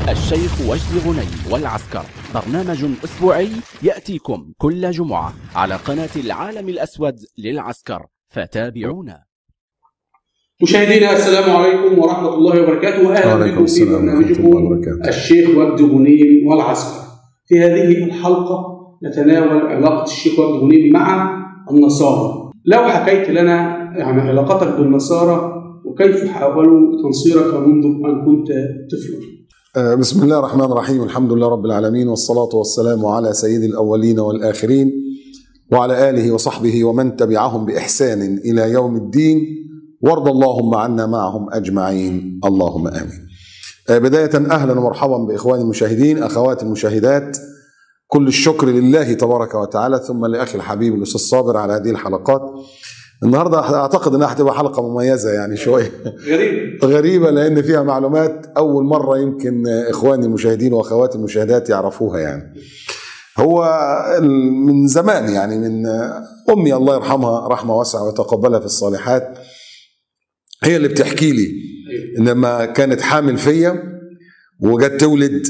الشيخ وجدي غني والعسكر برنامج أسبوعي يأتيكم كل جمعة على قناة العالم الأسود للعسكر فتابعونا مشاهدينا السلام عليكم ورحمة الله وبركاته وأهلا وعليكم بكم في السلام ورحمة الله برنامجكم وبركاته. الشيخ وجدي غنيم والعسكر في هذه الحلقة نتناول علاقة الشيخ وجدي غنيم مع النصارى لو حكيت لنا يعني علاقتك بالنصارى وكيف حاولوا تنصيرك منذ أن كنت طفلا آه، بسم الله الرحمن الرحيم الحمد لله رب العالمين والصلاة والسلام على سيد الأولين والآخرين وعلى آله وصحبه ومن تبعهم بإحسان إلى يوم الدين وارض اللهم عنا معهم أجمعين اللهم آمين آه، بداية أهلا ومرحبا بإخواني المشاهدين أخواتي المشاهدات كل الشكر لله تبارك وتعالى ثم لأخي الحبيب الأستاذ صابر على هذه الحلقات النهارده أعتقد أنها هتبقى حلقة مميزة يعني شوية غريب غريبة لأن فيها معلومات أول مرة يمكن إخواني المشاهدين وأخواتي المشاهدات يعرفوها يعني هو ال- من زمان يعني من أمي الله يرحمها رحمة واسعة ويتقبلها في الصالحات هي اللي بتحكي لي لما كانت حامل فيا وجت تولد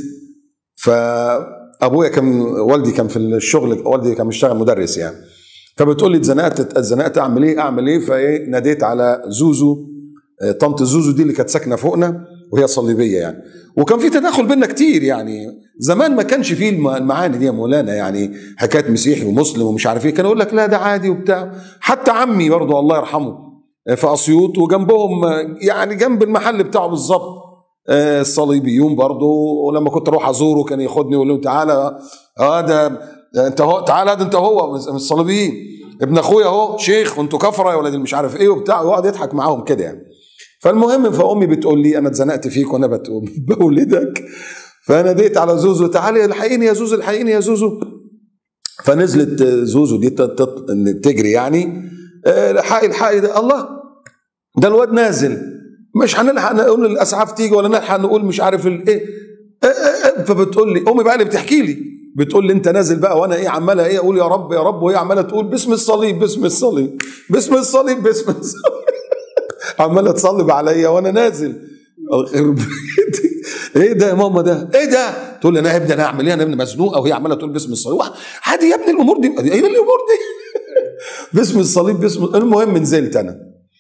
فأبويا كان والدي كان في الشغل والدي كان بيشتغل مدرس يعني فبتقول لي اتزنقت اتزنقت اعمل ايه اعمل ايه فايه ناديت على زوزو آه، طنط زوزو دي اللي كانت ساكنه فوقنا وهي صليبيه يعني وكان في تداخل بينا كتير يعني زمان ما كانش فيه الم- المعاني دي يا مولانا يعني حكايه مسيحي ومسلم ومش عارف ايه كان يقول لك لا ده عادي وبتاع حتى عمي برضه الله يرحمه آه، في اسيوط وجنبهم آه، يعني جنب المحل بتاعه بالظبط آه، الصليبيون برضه ولما كنت اروح ازوره كان ياخدني يقول له تعالى اه ده ده انت هو تعالى ده انت هو من من الصليبيين ابن اخويا اهو شيخ وانتوا كفره يا ولاد مش عارف ايه وبتاع ويقعد يضحك معاهم كده يعني فالمهم فامي بتقول لي انا اتزنقت فيك وانا بت- بولدك فناديت على زوزو تعالي الحقيني يا زوزو الحقيني يا زوزو فنزلت زوزو دي تت- تت- تجري يعني آه، الحقي الحقي ده الله ده الواد نازل مش هنلحق نقول الاسعاف تيجي ولا نلحق نقول مش عارف الايه فبتقول لي امي بقى اللي بتحكي لي بتقول لي انت نازل بقى وانا ايه عماله ايه اقول يا رب يا رب وهي عماله تقول باسم الصليب باسم الصليب باسم الصليب باسم الصليب عماله تصلب عليا وانا نازل يخرب بيتك. ايه ده يا ماما ده ايه ده تقول لي انا يا ابني انا اعمل ايه انا ابني مزنوقه وهي عماله تقول باسم الصليب واحد- عادي يا ابني الامور دي ايه الامور دي باسم الصليب باسم المهم نزلت انا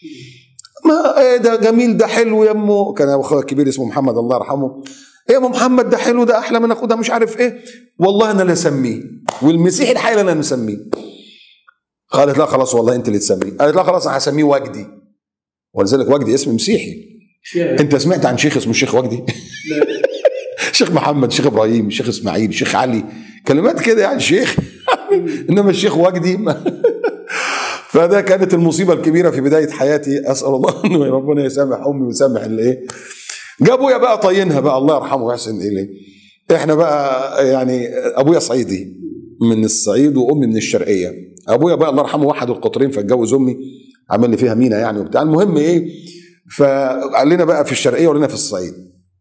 ما ايه ده جميل ده حلو يا امه كان اخويا الكبير اسمه محمد الله يرحمه ايه يا ام محمد ده حلو ده احلى من اخوه ده مش عارف ايه والله انا اللي اسميه والمسيحي الحقيقي انا اللي مسميه قالت لا خلاص والله انت اللي تسميه قالت لا خلاص انا هسميه وجدي ولذلك وجدي اسم مسيحي يا- انت سمعت عن شيخ اسمه الشيخ وجدي لا. شيخ محمد شيخ ابراهيم شيخ اسماعيل شيخ علي كلمات كده يعني شيخ انما الشيخ وجدي ما فده كانت المصيبه الكبيره في بدايه حياتي اسال الله انه ربنا يسامح امي ويسامح الايه جا ابويا بقى طينها بقى الله يرحمه ويحسن اليه احنا بقى يعني ابويا صعيدي من الصعيد وامي من الشرقيه ابويا بقى الله يرحمه وحد القطرين فاتجوز امي عمل لي فيها مينا يعني وبتاع المهم ايه فقال لنا بقى في الشرقيه ولنا في الصعيد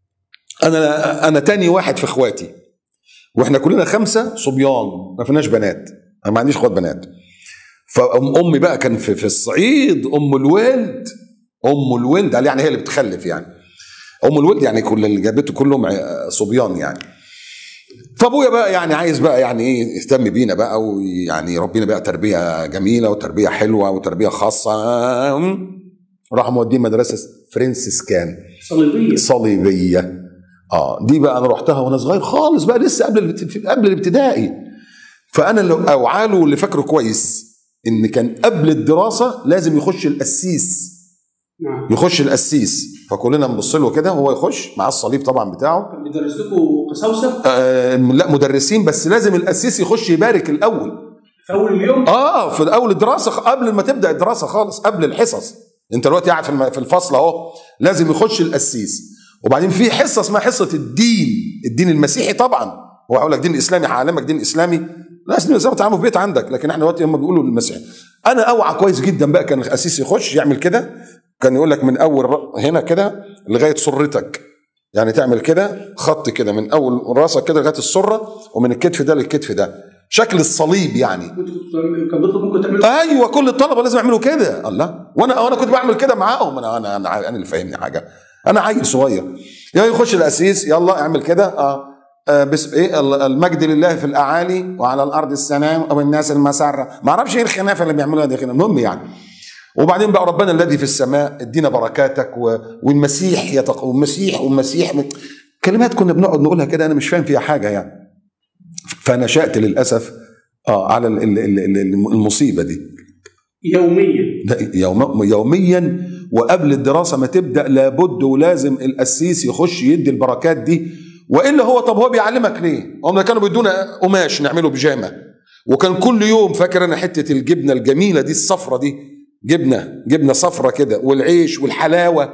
انا انا تاني واحد في اخواتي واحنا كلنا خمسه صبيان ما فيناش بنات انا ما عنديش اخوات بنات فام امي بقى كان في, في الصعيد ام الولد ام الولد قال يعني هي اللي بتخلف يعني ام الولد يعني كل اللي جابته كلهم ع- صبيان يعني فابويا بقى يعني عايز بقى يعني ايه يهتم بينا بقى ويعني يربينا بقى تربيه جميله وتربيه حلوه وتربيه خاصه راح موديه مدرسه فرنسيسكان صليبية صليبيه اه دي بقى انا رحتها وانا صغير خالص بقى لسه قبل الابت- قبل الابتدائي فانا اللي اوعاله اللي فاكره كويس ان كان قبل الدراسه لازم يخش القسيس نعم يخش القسيس فكلنا نبص له كده وهو يخش مع الصليب طبعا بتاعه كان بيدرس لكم قساوسة آه لا مدرسين بس لازم القسيس يخش يبارك الاول في أول اليوم اه في اول الدراسه قبل ما تبدا الدراسه خالص قبل الحصص انت دلوقتي قاعد في الم- في الفصل اهو لازم يخش القسيس وبعدين في حصه اسمها حصه الدين الدين المسيحي طبعا هو هيقول لك دين اسلامي هعلمك دين اسلامي لا دين اسلامي تعلمه في بيت عندك لكن احنا دلوقتي هم بيقولوا المسيحي انا اوعى كويس جدا بقى كان القسيس يخش يعمل كده كان يقول لك من اول ر- هنا كده لغايه سرتك يعني تعمل كده خط كده من اول راسك كده لغايه السره ومن الكتف ده للكتف ده شكل الصليب يعني كنت كان بيطلب منكم تعملوا ايوه كل الطلبه لازم يعملوا كده الله وانا وانا كنت بعمل كده معاهم انا انا انا, أنا اللي فاهمني حاجه انا عيل صغير يا يخش القسيس يلا اعمل كده اه آه، بس ايه ال- المجد لله في الاعالي وعلى الارض السلام والناس المسره ما اعرفش ايه الخنافه اللي بيعملوها دي المهم يعني وبعدين بقى ربنا الذي في السماء ادينا بركاتك و... والمسيح يتق... والمسيح والمسيح كلمات كنا بنقعد نقولها كده انا مش فاهم فيها حاجه يعني فنشأت للاسف اه على ال- ال- ال- ال- المصيبه دي يوميا ده يوم يوميا وقبل الدراسه ما تبدا لابد ولازم القسيس يخش يدي البركات دي والا هو طب هو بيعلمك ليه؟ هم كانوا بيدونا قماش نعمله بيجامه وكان كل يوم فاكر انا حته الجبنه الجميله دي الصفرة دي جبنه جبنه صفرة كده والعيش والحلاوه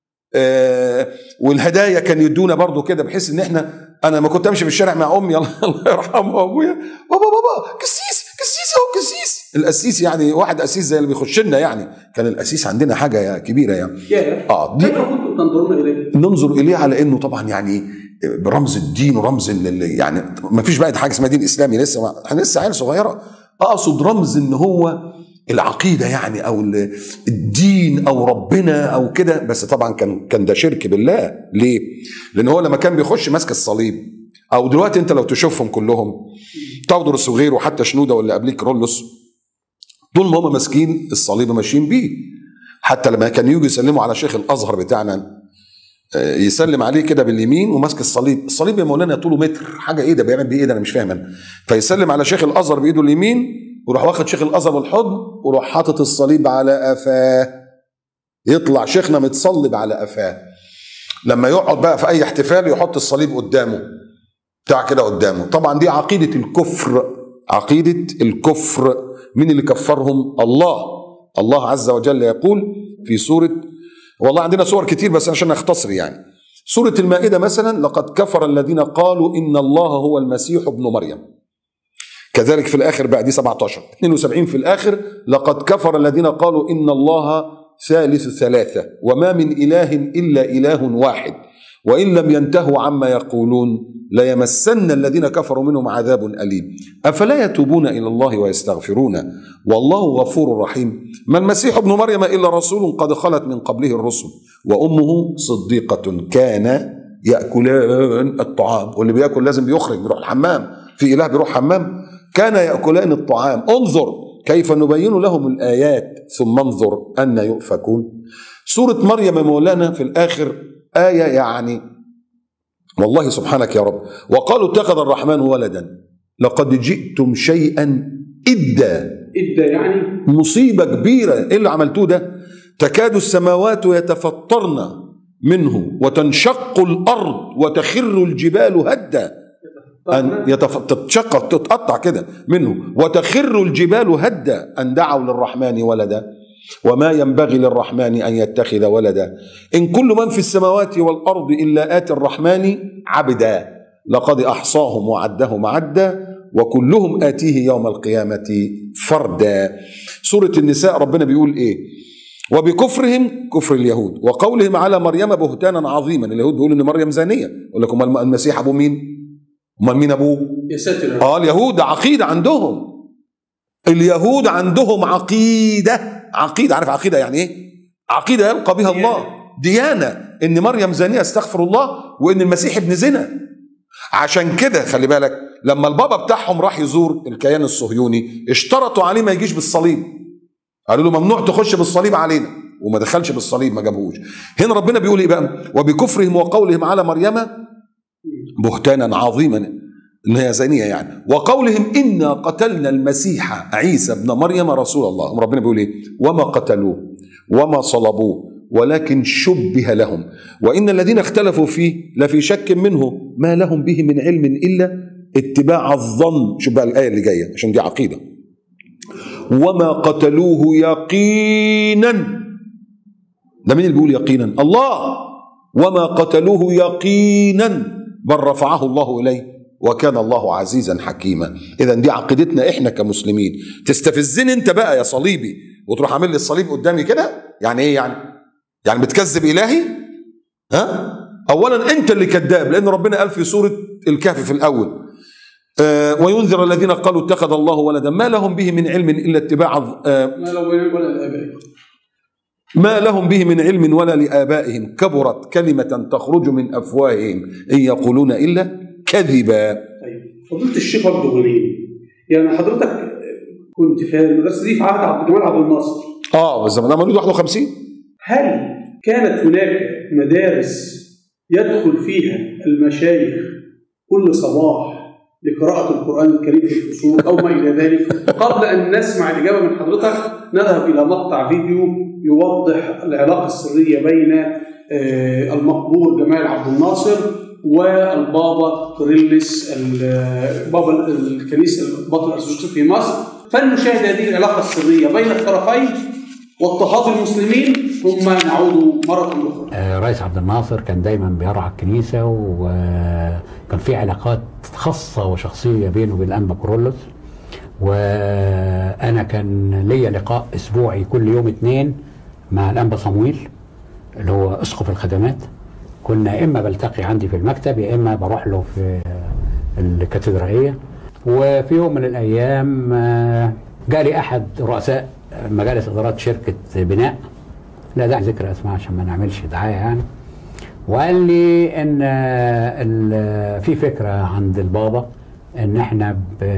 آه والهدايا كان يدونا برضو كده بحيث ان احنا انا ما كنت امشي في الشارع مع امي الله الله يرحمها وابويا بابا بابا قسيس قسيس اهو قسيس القسيس يعني واحد قسيس زي اللي بيخش لنا يعني كان القسيس عندنا حاجه كبيره يعني يا اه دي كيف كنتم تنظرون اليه؟ ننظر اليه على انه طبعا يعني برمز الدين ورمز ال- ال- يعني ما فيش بقى حاجه اسمها دين اسلامي لسه ما احنا لسه عيال صغيره اقصد رمز ان هو العقيده يعني او ال- الدين او ربنا او كده بس طبعا كان كان ده شرك بالله ليه؟ لان هو لما كان بيخش ماسك الصليب او دلوقتي انت لو تشوفهم كلهم تقدر الصغير وحتى شنوده واللي قبليك رولوس طول ما هم ماسكين الصليب ماشيين بيه حتى لما كان يجوا يسلموا على شيخ الازهر بتاعنا آه، يسلم عليه كده باليمين وماسك الصليب الصليب يا مولانا طوله متر حاجه ايه ده بيعمل بيه ايه ده انا مش فاهم انا فيسلم على شيخ الازهر بايده اليمين ويروح واخد شيخ الازهر بالحضن ويروح حاطط الصليب على قفاه يطلع شيخنا متصلب على قفاه لما يقعد بقى في اي احتفال يحط الصليب قدامه بتاع كده قدامه طبعا دي عقيده الكفر عقيده الكفر مين اللي كفرهم الله الله عز وجل يقول في سوره والله عندنا صور كتير بس عشان اختصر يعني سورة المائدة مثلا لقد كفر الذين قالوا إن الله هو المسيح ابن مريم كذلك في الآخر بقى دي 17 72 في الآخر لقد كفر الذين قالوا إن الله ثالث ثلاثة وما من إله إلا إله واحد وإن لم ينتهوا عما يقولون ليمسن الذين كفروا منهم عذاب أليم أفلا يتوبون إلى الله ويستغفرون والله غفور رحيم ما المسيح ابن مريم إلا رسول قد خلت من قبله الرسل وأمه صديقة كان يأكلان الطعام واللي بياكل لازم بيخرج بيروح الحمام في إله بيروح حمام كان يأكلان الطعام انظر كيف نبين لهم الآيات ثم انظر أن يؤفكون سورة مريم يا مولانا في الآخر آية يعني والله سبحانك يا رب وقالوا اتخذ الرحمن ولدا لقد جئتم شيئا إدا ادى يعني مصيبة كبيرة إيه اللي عملتوه ده تكاد السماوات يتفطرن منه وتنشق الأرض وتخر الجبال هدا أن يتف... تتشقق تتقطع كده منه وتخر الجبال هدا أن دعوا للرحمن ولدا وما ينبغي للرحمن أن يتخذ ولدا إن كل من في السماوات والأرض إلا آتي الرحمن عبدا لقد أحصاهم وعدهم عدا وكلهم آتيه يوم القيامة فردا سورة النساء ربنا بيقول إيه وبكفرهم كفر اليهود وقولهم على مريم بهتانا عظيما اليهود بيقولوا ان مريم زانيه يقول لكم المسيح ابو مين امال مين ابوه يا ساتر يا رب. اه اليهود عقيده عندهم اليهود عندهم عقيده عقيده عارف عقيده يعني ايه عقيده يلقى بها الله ديانه ان مريم زانيه استغفر الله وان المسيح ابن زنا عشان كده خلي بالك لما البابا بتاعهم راح يزور الكيان الصهيوني اشترطوا عليه ما يجيش بالصليب قالوا له ممنوع تخش بالصليب علينا وما دخلش بالصليب ما جابهوش هنا ربنا بيقول ايه بقى وبكفرهم وقولهم على مريم بهتانا عظيما ان هي زانيه يعني وقولهم انا قتلنا المسيح عيسى ابن مريم رسول الله ربنا بيقول ايه وما قتلوه وما صلبوه ولكن شبه لهم وان الذين اختلفوا فيه لفي شك منه ما لهم به من علم الا اتباع الظن شوف بقى الايه اللي جايه عشان دي عقيده وما قتلوه يقينا ده مين اللي بيقول يقينا الله وما قتلوه يقينا بل رفعه الله اليه وكان الله عزيزا حكيما اذا دي عقيدتنا احنا كمسلمين تستفزني انت بقى يا صليبي وتروح عامل لي الصليب قدامي كده يعني ايه يعني يعني بتكذب الهي ها اولا انت اللي كذاب لان ربنا قال في سوره الكهف في الاول آه وينذر الذين قالوا اتخذ الله ولدا ما لهم به من علم الا اتباع آه ما لو ولا الاباء ما لهم به من علم ولا لآبائهم كبرت كلمة تخرج من أفواههم إن يقولون إلا كذبا طيب فضيله الشيخ عبد الغنيم يعني حضرتك كنت في المدرسه دي في عهد عبد الجمال عبد الناصر آه بس ده مولود 51 هل كانت هناك مدارس يدخل فيها المشايخ كل صباح لقراءة القرآن الكريم في الفصول أو ما إلى ذلك قبل أن نسمع الإجابة من حضرتك نذهب إلى مقطع فيديو يوضح العلاقة السرية بين آه، المقبور جمال عبد الناصر والبابا كوريلس ال- بابا الكنيسة البطل الأرثوذكسي في مصر فلنشاهد هذه العلاقة السرية بين الطرفين واضطهاد المسلمين ثم نعود مرة أخرى آه، رئيس عبد الناصر كان دايما بيرعى الكنيسه وكان في علاقات خاصه وشخصيه بينه وبين الانبا كورولوس وانا كان ليا لقاء اسبوعي كل يوم اثنين مع الانبا صمويل اللي هو اسقف الخدمات كنا يا اما بلتقي عندي في المكتب يا اما بروح له في الكاتدرائيه وفي يوم من الايام آه، جالي احد رؤساء مجالس ادارات شركه بناء لا داعي ذكر اسماء عشان ما نعملش دعايه يعني وقال لي ان آه، ال- في فكره عند البابا ان احنا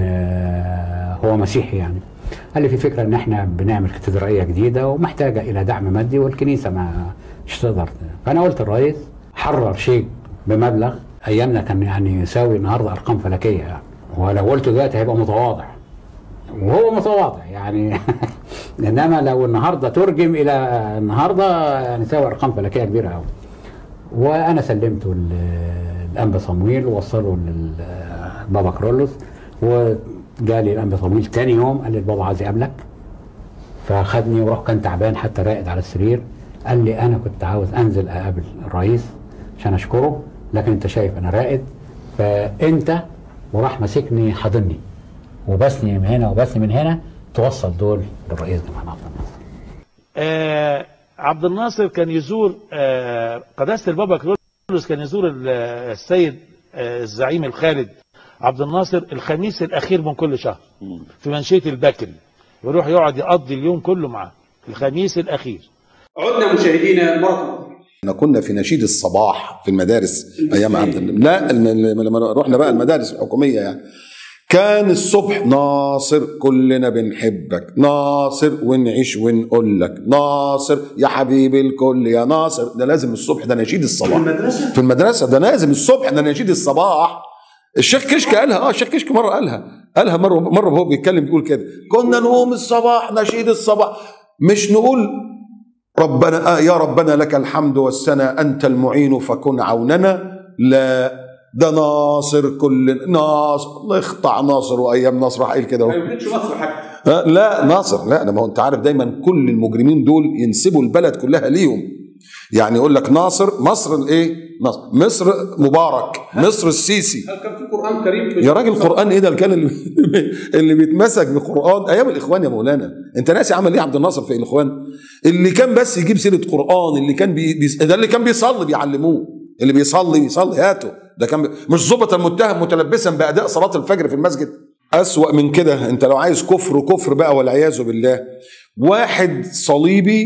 ب- هو مسيحي يعني قال لي في فكره ان احنا بنعمل كاتدرائيه جديده ومحتاجه الى دعم مادي والكنيسه ما مش تقدر فانا قلت الرئيس حرر شيء بمبلغ ايامنا كان يعني يساوي النهارده ارقام فلكيه يعني ولو قلته دلوقتي هيبقى متواضع وهو متواضع يعني انما لو النهارده ترجم الى النهارده يعني يساوي ارقام فلكيه كبيره قوي وانا سلمته ل- الانبا صمويل ووصله للبابا كرولوس وجالي الانبا صمويل تاني يوم قال لي البابا عايز يقابلك فخدني وراح كان تعبان حتى راقد على السرير قال لي انا كنت عاوز انزل اقابل الرئيس عشان اشكره لكن انت شايف انا راقد فانت وراح ماسكني حاضني وبسني من هنا وبسني من هنا توصل دول للرئيس جمال عبد الناصر آه عبد الناصر كان يزور آه قداسه البابا كرولوس كان يزور ال- السيد آه الزعيم الخالد عبد الناصر الخميس الاخير من كل شهر في منشيه البكري يروح يقعد يقضي اليوم كله معاه الخميس الاخير عدنا مشاهدينا مرة أخرى احنا كنا في نشيد الصباح في المدارس ايام عبد لا الم- الم- لما رحنا بقى المدارس الحكوميه يعني كان الصبح ناصر كلنا بنحبك ناصر ونعيش ونقول لك ناصر يا حبيبي الكل يا ناصر ده لازم الصبح ده نشيد الصباح في المدرسة؟ في المدرسه ده لازم الصبح ده نشيد الصباح الشيخ كشك قالها اه الشيخ كشك مره قالها قالها مره مره وهو بيتكلم بيقول كده كنا نقوم الصباح نشيد الصباح مش نقول ربنا آه يا ربنا لك الحمد والسنة أنت المعين فكن عوننا لا ده ناصر كل ناصر الله يخطع ناصر وأيام ناصر راح قايل كده ما أهو. يمكنش مصر حتى آه، لا ناصر لا ده ما هو انت عارف دايما كل المجرمين دول ينسبوا البلد كلها ليهم يعني يقول لك ناصر مصر الايه مصر مصر مبارك مصر السيسي هل كان في قرآن كريم في يا راجل قرآن ايه ده اللي كان اللي, اللي بيتمسك بقرآن ايام الاخوان يا مولانا انت ناسي عمل ايه عبد الناصر في الاخوان اللي كان بس يجيب سيره قرآن اللي كان بي بي ده اللي كان بيصلي بيعلموه اللي بيصلي بيصلي هاته ده كان بي مش ظبط المتهم متلبسا باداء صلاه الفجر في المسجد اسوأ من كده انت لو عايز كفر كفر بقى والعياذ بالله واحد صليبي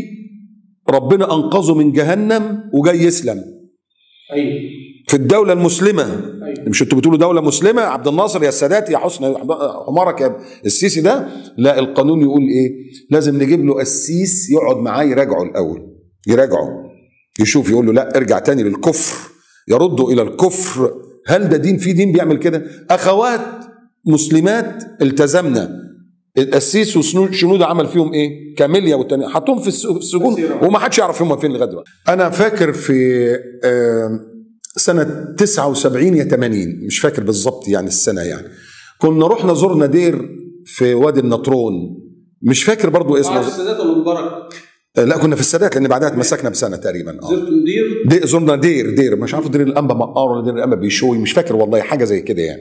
ربنا انقذه من جهنم وجاي يسلم أيوه في الدولة المسلمة أيوه. مش انتوا بتقولوا دولة مسلمة يا عبد الناصر يا السادات يا حسن حمارك يا السيسي ده لا القانون يقول ايه لازم نجيب له قسيس يقعد معاه يراجعه الاول يراجعه يشوف يقول له لا ارجع تاني للكفر يرده الى الكفر هل ده دين في دين بيعمل كده اخوات مسلمات التزمنا القسيس وشنودة عمل فيهم ايه؟ كاميليا والتانية حطهم في الس- في السجون مسيرة. وما حدش يعرف هم فين لغايه دلوقتي. انا فاكر في آه، سنه 79 يا 80 مش فاكر بالظبط يعني السنه يعني كنا رحنا زرنا دير في وادي النطرون مش فاكر برضو بعد اسمه السادات ولا مبارك آه، لا كنا في السادات لان بعدها اتمسكنا بسنه تقريبا اه زرت مدير دي زرنا دير دير مش عارف دير الانبا مقار ولا دير الانبا بيشوي مش فاكر والله حاجه زي كده يعني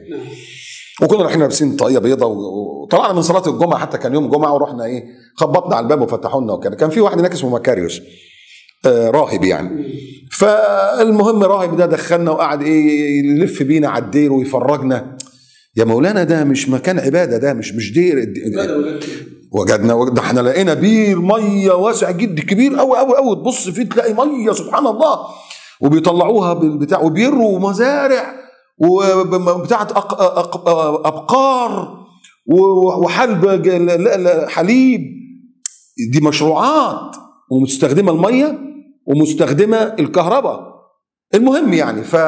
وكنا رايحين لابسين طاقيه بيضاء و- وطلعنا من صلاه الجمعه حتى كان يوم جمعه ورحنا ايه خبطنا على الباب وفتحوا لنا وكده كان في واحد هناك اسمه مكاريوس آه راهب يعني فالمهم الراهب ده دخلنا وقعد ايه يلف بينا على الدير ويفرجنا يا مولانا ده مش مكان عباده ده مش مش دير بدأ ولا وجدنا ده احنا لقينا بير ميه واسع جدا كبير قوي قوي قوي تبص فيه تلاقي ميه سبحان الله وبيطلعوها بالبتاع وبيروا مزارع وبتاعت أق- أق- ابقار و- وحلب ج- لا- لا- لا، حليب دي مشروعات ومستخدمه الميه ومستخدمه الكهرباء المهم يعني ف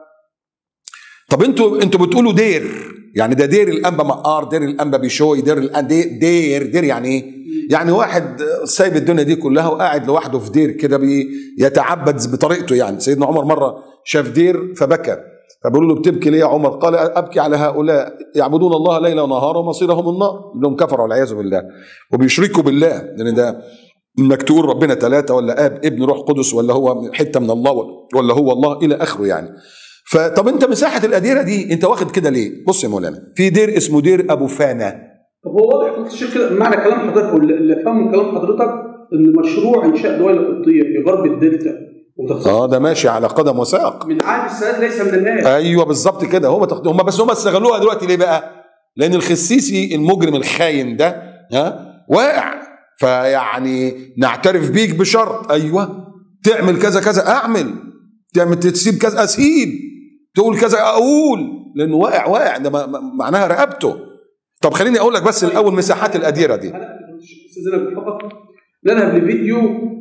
طب انتوا انتوا بتقولوا دير يعني ده دير الانبا مقار دير الانبا بيشوي دير الأن- دير دير, دير يعني ايه؟ يعني واحد سايب الدنيا دي كلها وقاعد لوحده في دير كده بيتعبد بطريقته يعني سيدنا عمر مره شاف دير فبكى فبيقولوا له بتبكي ليه يا عمر؟ قال ابكي على هؤلاء يعبدون الله ليلا ونهارا ومصيرهم النار انهم كفروا والعياذ بالله وبيشركوا بالله لان ده انك تقول ربنا ثلاثه ولا اب ابن روح قدس ولا هو حته من الله ولا هو الله الى اخره يعني فطب انت مساحه الاديره دي انت واخد كده ليه؟ بص يا مولانا في دير اسمه دير ابو فانا طب هو واضح في الشيخ كده معنى كلام حضرتك واللي اللي افهمه من كلام حضرتك ان مشروع انشاء دوله قبطيه في غرب الدلتا وتخصيص اه ده ماشي على قدم وساق من عهد السادات ليس من الان ايوه بالظبط كده هم تخ... هم بس هم استغلوها دلوقتي ليه بقى؟ لان الخسيسي المجرم الخاين ده ها واقع فيعني نعترف بيك بشرط ايوه تعمل كذا كذا اعمل تعمل تسيب كذا اسيب تقول كذا اقول لانه واقع واقع ده ما- ما- معناها رقبته طب خليني اقول لك بس الاول مساحات الاديره دي استاذنا فقط نذهب لفيديو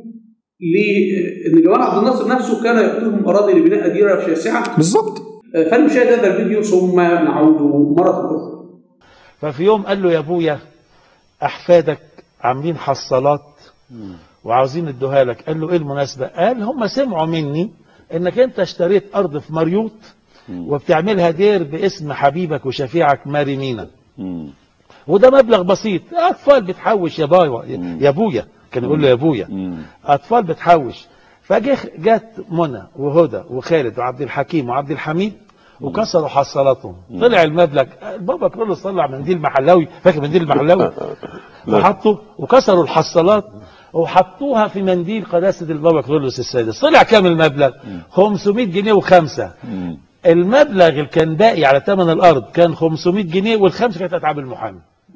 لان جمال عبد الناصر نفسه كان يقتلهم اراضي لبناء اديره شاسعه بالظبط فلنشاهد هذا الفيديو ثم نعود مره اخرى ففي يوم قال له يا ابويا احفادك عاملين حصالات وعاوزين ادوها لك قال له ايه المناسبه قال هم سمعوا مني انك انت اشتريت ارض في مريوط وبتعملها دير باسم حبيبك وشفيعك ماري مينا وده مبلغ بسيط اطفال بتحوش يا بايا يا ابويا كان يقول له يا ابويا اطفال بتحوش فجه جت منى وهدى وخالد وعبد الحكيم وعبد الحميد وكسروا حصالاتهم طلع المبلغ بابا كرولوس طلع منديل محلاوي فاكر منديل المحلاوي وحطوا وكسروا الحصالات وحطوها في منديل قداسة البابا كرولوس السادس طلع كام المبلغ 500 جنيه وخمسة المبلغ اللي كان باقي على ثمن الارض كان 500 جنيه والخمسه كانت اتعاب المحامي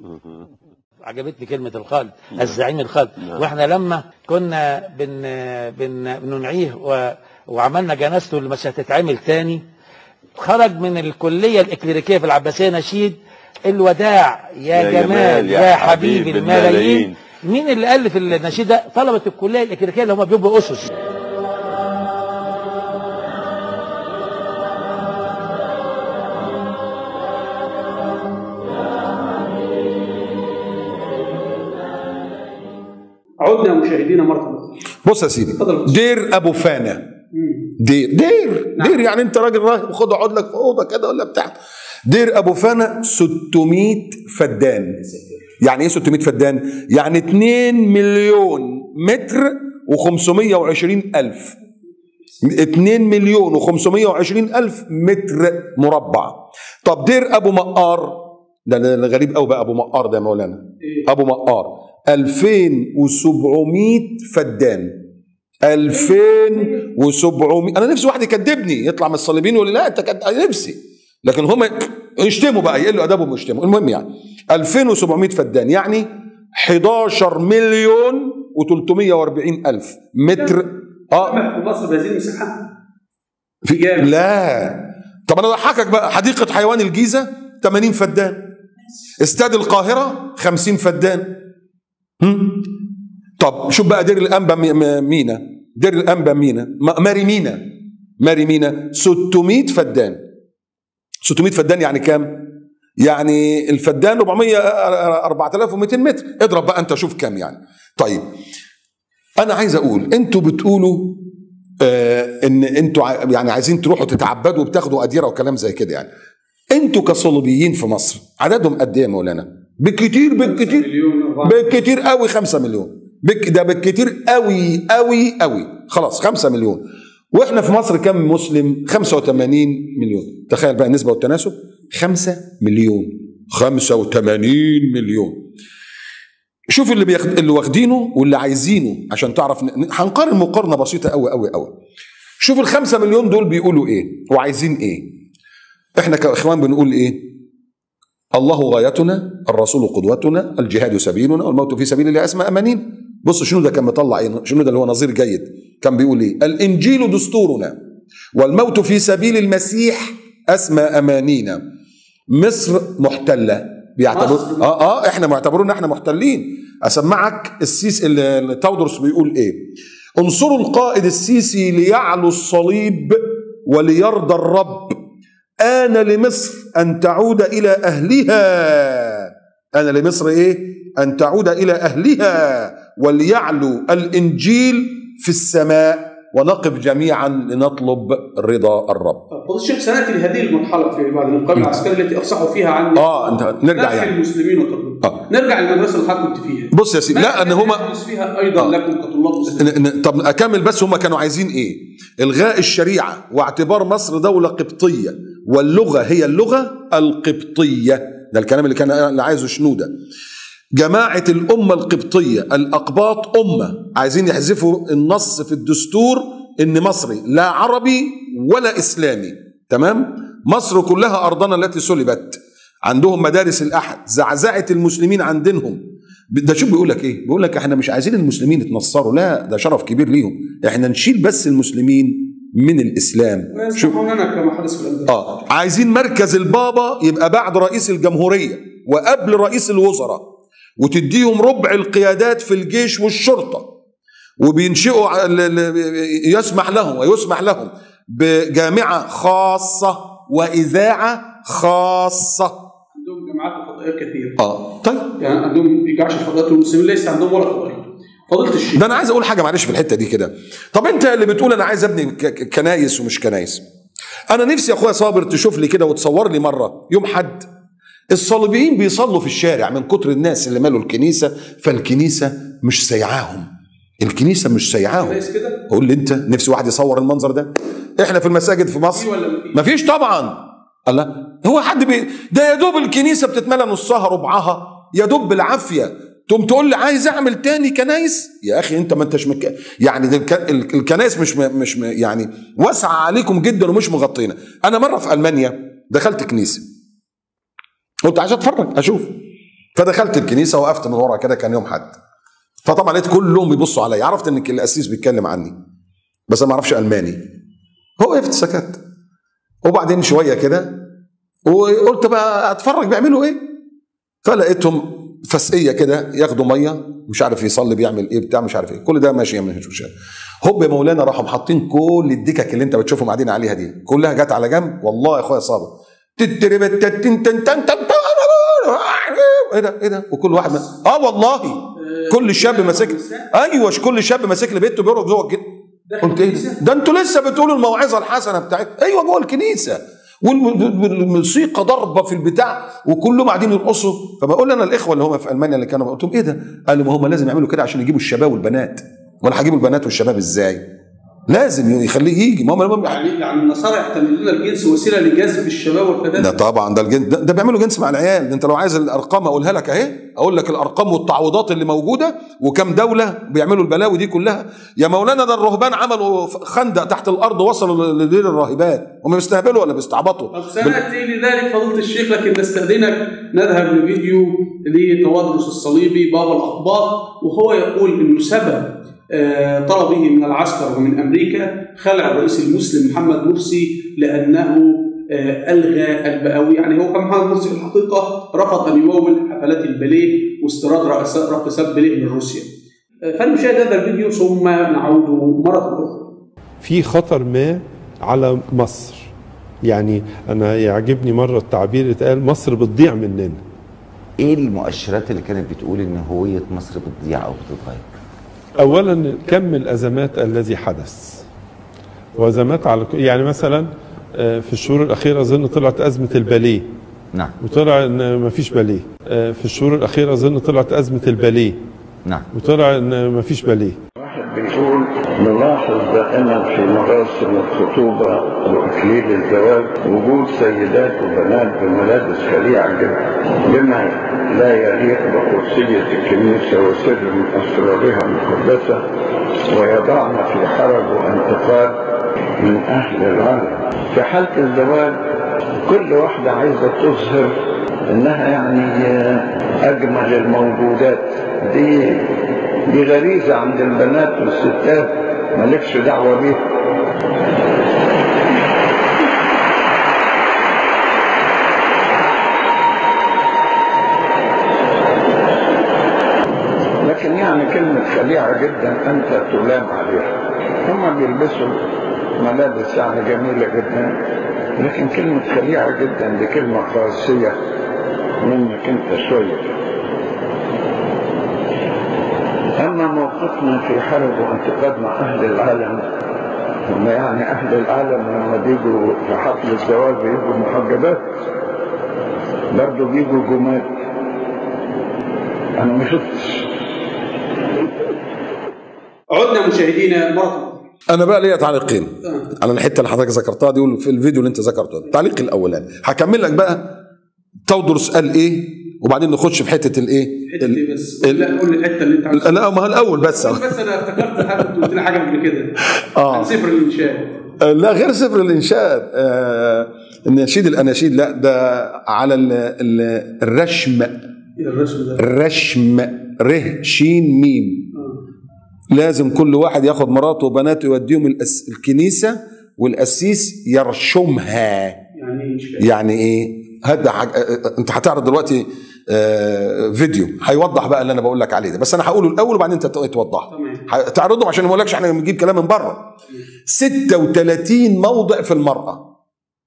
عجبتني كلمة الخالد الزعيم الخالد واحنا لما كنا بن بن بننعيه و وعملنا جنازته اللي مش هتتعمل تاني خرج من الكلية الإكليريكية في العباسية نشيد الوداع يا, يا جمال, جمال يا, يا حبيب حبيب الملايين الملايين. مين اللي ألف النشيد ده طلبة الكلية الإكليريكية اللي هم بيبقوا أسس عدنا مشاهدينا مره اخرى بص يا سيدي اتفضل. دير ابو فانا دير دير نعم. دير يعني انت راجل راهب خد اقعد لك في اوضه كده ولا بتاع دير ابو فانا 600 فدان يعني ايه 600 فدان يعني 2 مليون متر و520 الف 2 مليون و520 الف متر مربع طب دير ابو مقار ده ده غريب قوي بقى ابو مقار ده يا مولانا ابو مقار 2700 فدان 2700 انا نفسي واحد يكذبني يطلع من الصليبين يقول لي لا انت كد... أنا نفسي لكن هم يشتموا بقى يقلوا ادبهم ويشتموا المهم يعني 2700 فدان يعني 11 مليون و340 الف متر اه في مصر بهذه المساحه في جامد. لا طب انا اضحكك بقى حديقه حيوان الجيزه 80 فدان استاد القاهره 50 فدان هم؟ طب شوف بقى دير الانبا مي- م- مينا دير الانبا مينا م- ماري مينا ماري مينا 600 فدان 600 فدان يعني كام؟ يعني الفدان 400 4200 متر اضرب بقى انت شوف كام يعني طيب انا عايز اقول انتوا بتقولوا آه ان انتوا ع- يعني عايزين تروحوا تتعبدوا وبتاخدوا اديره وكلام زي كده يعني انتوا كصليبيين في مصر عددهم قد ايه يا مولانا بالكتير بالكتير مليون أربعة. بالكتير قوي 5 مليون بك ده بالكتير قوي قوي قوي خلاص 5 مليون واحنا في مصر كم مسلم 85 مليون تخيل بقى النسبه والتناسب 5 مليون 85 مليون شوف اللي بياخد اللي واخدينه واللي عايزينه عشان تعرف ن- هنقارن مقارنه بسيطه قوي قوي قوي شوف الخمسة مليون دول بيقولوا ايه وعايزين ايه احنا كاخوان بنقول ايه الله غايتنا الرسول قدوتنا الجهاد سبيلنا والموت في سبيل الله اسمى امانين بص شنو ده كان مطلع ايه شنو ده اللي هو نظير جيد كان بيقول ايه الانجيل دستورنا والموت في سبيل المسيح اسمى امانينا مصر محتله بيعتبر مصر. اه اه احنا معتبرون احنا محتلين اسمعك السيس اللي اللي تودرس بيقول ايه انصروا القائد السيسي ليعلو الصليب وليرضى الرب آن لمصر أن تعود إلى أهلها آن لمصر إيه؟ أن تعود إلى أهلها وليعلو الإنجيل في السماء ونقف جميعا لنطلب رضا الرب فضل الشيخ سناتي لهذه المرحله في بعد المقابله العسكريه التي افصحوا فيها عن اه انت نرجع نفع يعني المسلمين وتطبيق آه. نرجع للمدرسه اللي حضرتك كنت فيها بص يا سيدي لا ان هما يحدث فيها ايضا لكم كطلاب مسلمين ن- ن- طب اكمل بس هم كانوا عايزين ايه الغاء الشريعه واعتبار مصر دوله قبطيه واللغه هي اللغه القبطيه ده الكلام اللي كان اللي عايزه شنوده جماعه الامه القبطيه الاقباط امه عايزين يحذفوا النص في الدستور ان مصري لا عربي ولا اسلامي تمام مصر كلها ارضنا التي سلبت عندهم مدارس الاحد زعزعه المسلمين عن دينهم ده شوف بيقول لك ايه بيقول لك احنا مش عايزين المسلمين يتنصروا لا ده شرف كبير ليهم احنا نشيل بس المسلمين من الاسلام شوف ويسمحون لنا كما حدث في الاندلس اه عايزين مركز البابا يبقى بعد رئيس الجمهوريه وقبل رئيس الوزراء وتديهم ربع القيادات في الجيش والشرطه وبينشئوا ع- ل- ل- يسمح لهم ويسمح لهم بجامعه خاصه واذاعه خاصه عندهم جامعات فضائيه كثيره اه طيب يعني عندهم بيجعش فضائيات المسلمين ليس عندهم ولا فضائيه فضيله الشيخ ده انا عايز اقول حاجه معلش في الحته دي كده طب انت اللي بتقول انا عايز ابني ك- ك- كنايس ومش كنايس انا نفسي يا اخويا صابر تشوف لي كده وتصور لي مره يوم حد الصليبيين بيصلوا في الشارع من كتر الناس اللي مالوا الكنيسه فالكنيسه مش سايعاهم الكنيسه مش سايعاهم كويس كده قول لي انت نفسي واحد يصور المنظر ده احنا في المساجد في مصر في ولا مفيش؟ مفيش طبعا الله هو حد بي... ده يا دوب الكنيسه بتتملى نصها ربعها يا دوب بالعافيه تقوم تقول لي عايز اعمل تاني كنايس يا اخي انت ما انتش مك... يعني ده الك... ال- الكنايس مش م... مش م... يعني واسعه عليكم جدا ومش مغطينا انا مره في المانيا دخلت كنيسه قلت عايز اتفرج اشوف فدخلت الكنيسه وقفت من ورا كده كان يوم حد فطبعا لقيت كلهم بيبصوا عليا عرفت ان القسيس بيتكلم عني بس انا ما اعرفش الماني هو وقفت سكت وبعدين شويه كده وقلت بقى اتفرج بيعملوا ايه فلقيتهم فسقيه كده ياخدوا ميه مش عارف يصلي بيعمل ايه بتاع مش عارف ايه كل ده ماشي مش مش هوب يا مولانا راحوا حاطين كل الدكك اللي انت بتشوفهم قاعدين عليها دي كلها جت على جنب والله يا اخويا صابر تتربت تتن تن تن تن تن ايه ده ايه ده وكل واحد ما- اه والله كل شاب ماسك ايوه كل شاب ماسك لي بيته بيرقص جوه الجد داخل قلت ايه الكنيسة؟ ده؟ ده انتوا لسه بتقولوا الموعظه الحسنه بتاعت ايوه جوه الكنيسه والموسيقى ضربه في البتاع وكلهم قاعدين يرقصوا فبقول انا الاخوه اللي هم في المانيا اللي كانوا قلت لهم ايه ده؟ قالوا ما هم لازم يعملوا كده عشان يجيبوا الشباب والبنات وانا هجيب البنات والشباب ازاي؟ لازم يخليه يجي ما هم يعني يعني النصارى يحتملون الجنس وسيله لجذب الشباب ده والفتاه طبعا ده الجنس ده, ده بيعملوا جنس مع العيال ده انت لو عايز الارقام اقولها لك اهي اقول لك الارقام والتعويضات اللي موجوده وكم دوله بيعملوا البلاوي دي كلها يا مولانا ده الرهبان عملوا خندق تحت الارض وصلوا لدير الراهبات هم بيستهبلوا ولا بيستعبطوا طب سناتي لذلك فضيله الشيخ لكن نستاذنك نذهب لفيديو لتوادرس الصليبي بابا الاقباط وهو يقول انه سبب آه، طلبه من العسكر ومن امريكا خلع الرئيس المسلم محمد مرسي لانه آه، الغى البقاوي يعني هو كان محمد مرسي في الحقيقه رفض ان يمول حفلات الباليه واستيراد رؤساء راقصات باليه من روسيا آه، فلنشاهد هذا الفيديو ثم نعود مره اخرى في خطر ما على مصر يعني انا يعجبني مره التعبير اتقال مصر بتضيع مننا ايه المؤشرات اللي كانت بتقول ان هويه مصر بتضيع او بتتغير؟ اولا كم الازمات الذي حدث وازمات على كل- يعني مثلا آه، في الشهور الاخيره اظن طلعت ازمه الباليه نعم وطلع ان ما فيش باليه آه، في الشهور الاخيره اظن طلعت ازمه الباليه نعم وطلع ان ما فيش باليه واحد بيقول نلاحظ دائما في مراسم الخطوبة وإكليل الزواج وجود سيدات وبنات بملابس خليعة جدا بما لا يليق بقدسية الكنيسة وسر من أسرارها المقدسة ويضعنا في حرج وانتقاد من أهل العالم في حالة الزواج كل واحدة عايزة تظهر انها يعني اجمل الموجودات دي دي غريزه عند البنات والستات مالكش دعوه بيها لكن يعني كلمة خليعة جدا أنت تلام عليها هم بيلبسوا ملابس يعني جميلة جدا لكن كلمة خليعة جدا دي كلمة قاسية منك أنت شوية أما موقفنا في حرب وانتقاد مع أهل العالم هم يعني أهل العالم لما بيجوا في حفل الزواج بيجوا محجبات برضه بيجوا جمال أنا ما شفتش عدنا مشاهدينا مرة أخرى انا بقى ليا تعليقين على الحته اللي حضرتك ذكرتها دي في الفيديو اللي انت ذكرته ده. التعليق الاولاني هكمل لك بقى تودرس قال ايه وبعدين نخش في حته الايه حتة إيه بس ال- لا قول لي الحتة اللي أنت عاوزها لا ما هو الاول بس بس أنا افتكرت حاجة كنت قلت لي حاجة قبل كده آه. عن سفر الإنشاء لا غير سفر الانشاد آه النشيد الاناشيد لا ده على ال ال الرشم الرسم ده الرشم ره شين ميم لازم كل واحد ياخد مراته وبناته يوديهم الأس... الكنيسه والقسيس يرشمها يعني إيه مش فاهم يعني ايه هذا حاج... آه، انت هتعرض دلوقتي آه فيديو هيوضح بقى اللي انا بقول لك عليه ده بس انا هقوله الاول وبعدين انت توضحه تمام. هتعرضهم عشان ما اقولكش احنا بنجيب كلام من بره 36 موضع في المرأة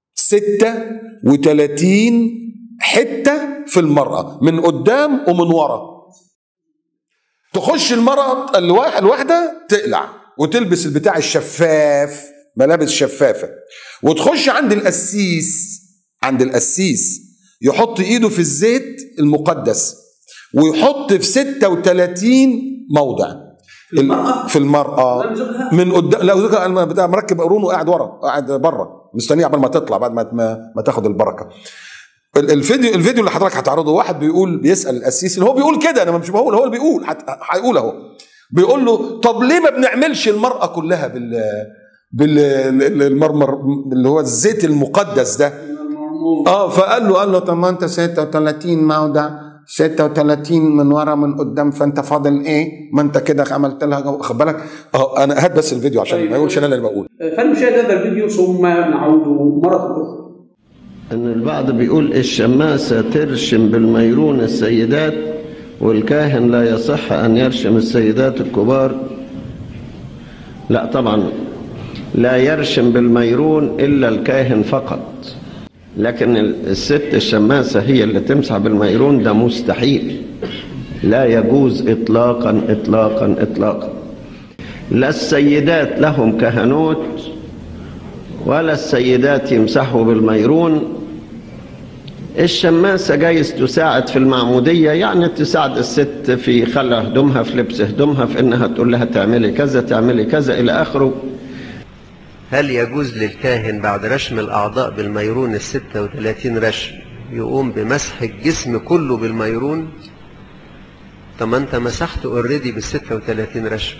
36 حتة في المرأة من قدام ومن ورا تخش المرأة الواحد الواحدة تقلع وتلبس البتاع الشفاف ملابس شفافة وتخش عند القسيس عند القسيس يحط ايده في الزيت المقدس ويحط في 36 موضع المرأة؟ في المرأة قدام زوجها؟ من قدام لا زوجها أنا بتاع مركب قرون وقاعد ورا قاعد بره مستنيه قبل ما تطلع بعد ما ما, ما تاخد البركه ال- الفيديو الفيديو اللي حضرتك هتعرضه واحد بيقول بيسال القسيس اللي هو بيقول كده انا مش بقول هو اللي بيقول هت- هيقول اهو بيقول له طب ليه ما بنعملش المراه كلها بال بالمرمر اللي هو الزيت المقدس ده اه فقال له قال له طب ما انت 36 موضع 36 من ورا من قدام فانت فاضل ايه؟ ما انت كده عملت لها جو- خد بالك اه انا هات بس الفيديو عشان طيب. ما يقولش انا اللي بقول فلنشاهد هذا الفيديو ثم نعود مرة أخرى ان البعض بيقول الشماسة ترشم بالميرون السيدات والكاهن لا يصح ان يرشم السيدات الكبار لا طبعا لا يرشم بالميرون الا الكاهن فقط لكن الست الشماسة هي اللي تمسح بالميرون ده مستحيل لا يجوز اطلاقا اطلاقا اطلاقا لا السيدات لهم كهنوت ولا السيدات يمسحوا بالميرون الشماسة جايز تساعد في المعمودية يعني تساعد الست في خلع هدومها في لبس هدومها في انها تقول لها تعملي كذا تعملي كذا الى اخره هل يجوز للكاهن بعد رشم الأعضاء بالميرون الستة وثلاثين رشم يقوم بمسح الجسم كله بالميرون طب ما انت مسحت اوريدي بالستة وثلاثين رشم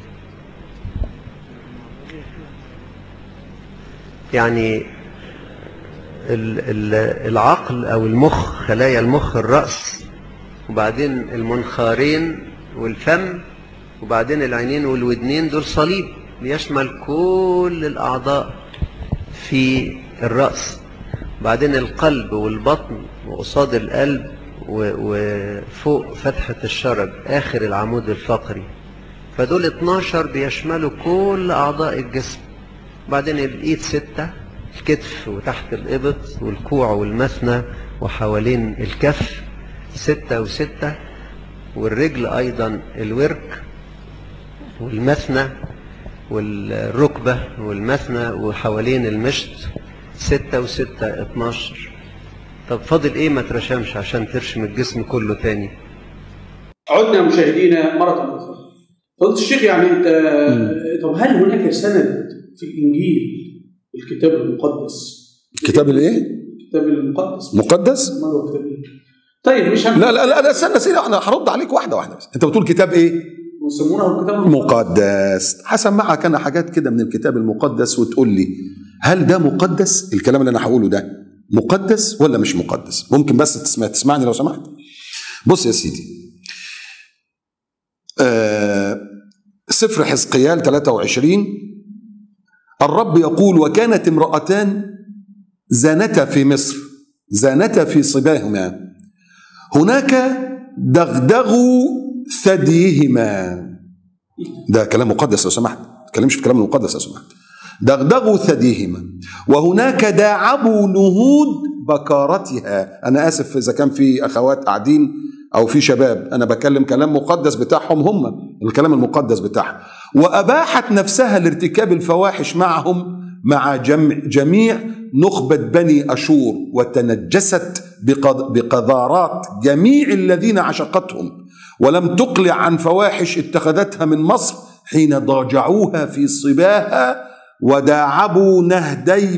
يعني ال- ال- العقل او المخ خلايا المخ الرأس وبعدين المنخارين والفم وبعدين العينين والودنين دول صليب بيشمل كل الأعضاء في الرأس بعدين القلب والبطن وقصاد القلب و- وفوق فتحة الشرج آخر العمود الفقري فدول 12 بيشملوا كل أعضاء الجسم بعدين الإيد ستة الكتف وتحت الإبط والكوع والمثنى وحوالين الكف ستة وستة والرجل أيضا الورك والمثنى والركبة والمثنى وحوالين المشط ستة وستة اتناشر طب فاضل ايه ما ترشمش عشان ترشم الجسم كله تاني عدنا مشاهدينا مرة أخرى فضيلة الشيخ يعني أنت طب هل هناك سند في الإنجيل الكتاب المقدس كتاب الايه؟ الكتاب المقدس مقدس؟ ما هو كتاب إيه؟ طيب مش هم لا لا لا لا استنى سيدي انا هرد عليك واحده واحده بس انت بتقول كتاب ايه؟ يسمونه الكتاب المقدس مقدس هسمعك انا حاجات كده من الكتاب المقدس وتقول لي هل ده مقدس الكلام اللي انا هقوله ده مقدس ولا مش مقدس ممكن بس تسمع تسمعني لو سمحت بص يا سيدي آه سفر حزقيال 23 الرب يقول وكانت امرأتان زانتا في مصر زانتا في صباهما هناك دغدغوا ثديهما ده كلام مقدس لو سمحت ما تكلمش في كلام المقدس لو سمحت دغدغوا ثديهما وهناك داعبوا نهود بكارتها انا اسف اذا كان في اخوات قاعدين او في شباب انا بكلم كلام مقدس بتاعهم هم الكلام المقدس بتاعهم واباحت نفسها لارتكاب الفواحش معهم مع جمع جميع نخبة بني أشور وتنجست بقض- بقذارات جميع الذين عشقتهم ولم تقلع عن فواحش اتخذتها من مصر حين ضاجعوها في صباها وداعبوا نهدي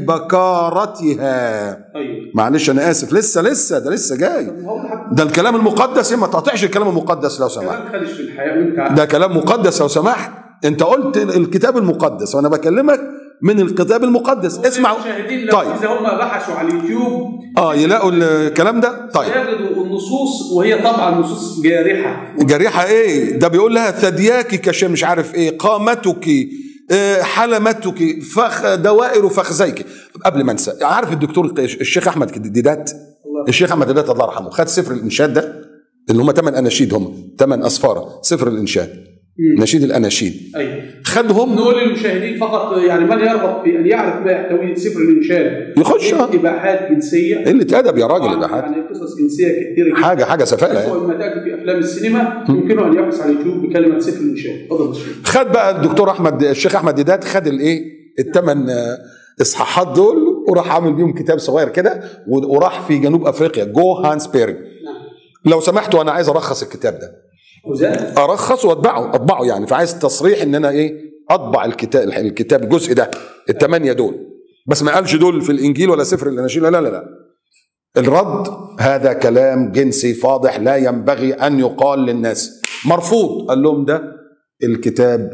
بكارتها ايوه معلش انا اسف لسه لسه ده لسه جاي ده الكلام المقدس ما تقطعش الكلام المقدس لو سمحت كلام خدش في الحياه وانت ده كلام مقدس لو سمحت انت قلت الكتاب المقدس وانا بكلمك من الكتاب المقدس اسمع المشاهدين لو طيب اذا هم بحثوا على اليوتيوب اه يلاقوا الكلام ده طيب يجدوا النصوص وهي طبعا نصوص جارحه جريحة ايه ده بيقول لها ثدياك كشيء مش عارف ايه قامتك آه، حلمتك فخ دوائر فخذيك قبل ما انسى عارف الدكتور الشيخ احمد ديدات الشيخ احمد ديدات الله يرحمه خد سفر الانشاد ده اللي هم ثمان اناشيد هم ثمان اصفار سفر الانشاد نشيد الاناشيد ايوه خدهم نقول للمشاهدين فقط يعني من يرغب في ان يعرف ما يحتوي سفر الانشاد يخش، آه. من اباحات جنسيه قله ادب يا راجل اباحات يعني قصص جنسيه كثيره جدا حاجه حاجه سفاله أسوأ يعني. ما تاتي في افلام السينما يمكنه ان يبحث على اليوتيوب بكلمه سفر الانشاد تفضل يا شيخ خد بقى الدكتور احمد الشيخ احمد ديدات خد الايه الثمان اصحاحات دول وراح عامل بيهم كتاب صغير كده وراح في جنوب افريقيا جو هانسبيرج لو سمحتوا انا عايز ارخص الكتاب ده وزاد ارخص واطبعه اطبعه يعني فعايز تصريح ان انا ايه اطبع الكتاب الكتاب الجزء ده الثمانيه دول بس ما قالش دول في الانجيل ولا سفر الاناجيل لا لا لا الرد هذا كلام جنسي فاضح لا ينبغي ان يقال للناس مرفوض قال لهم ده الكتاب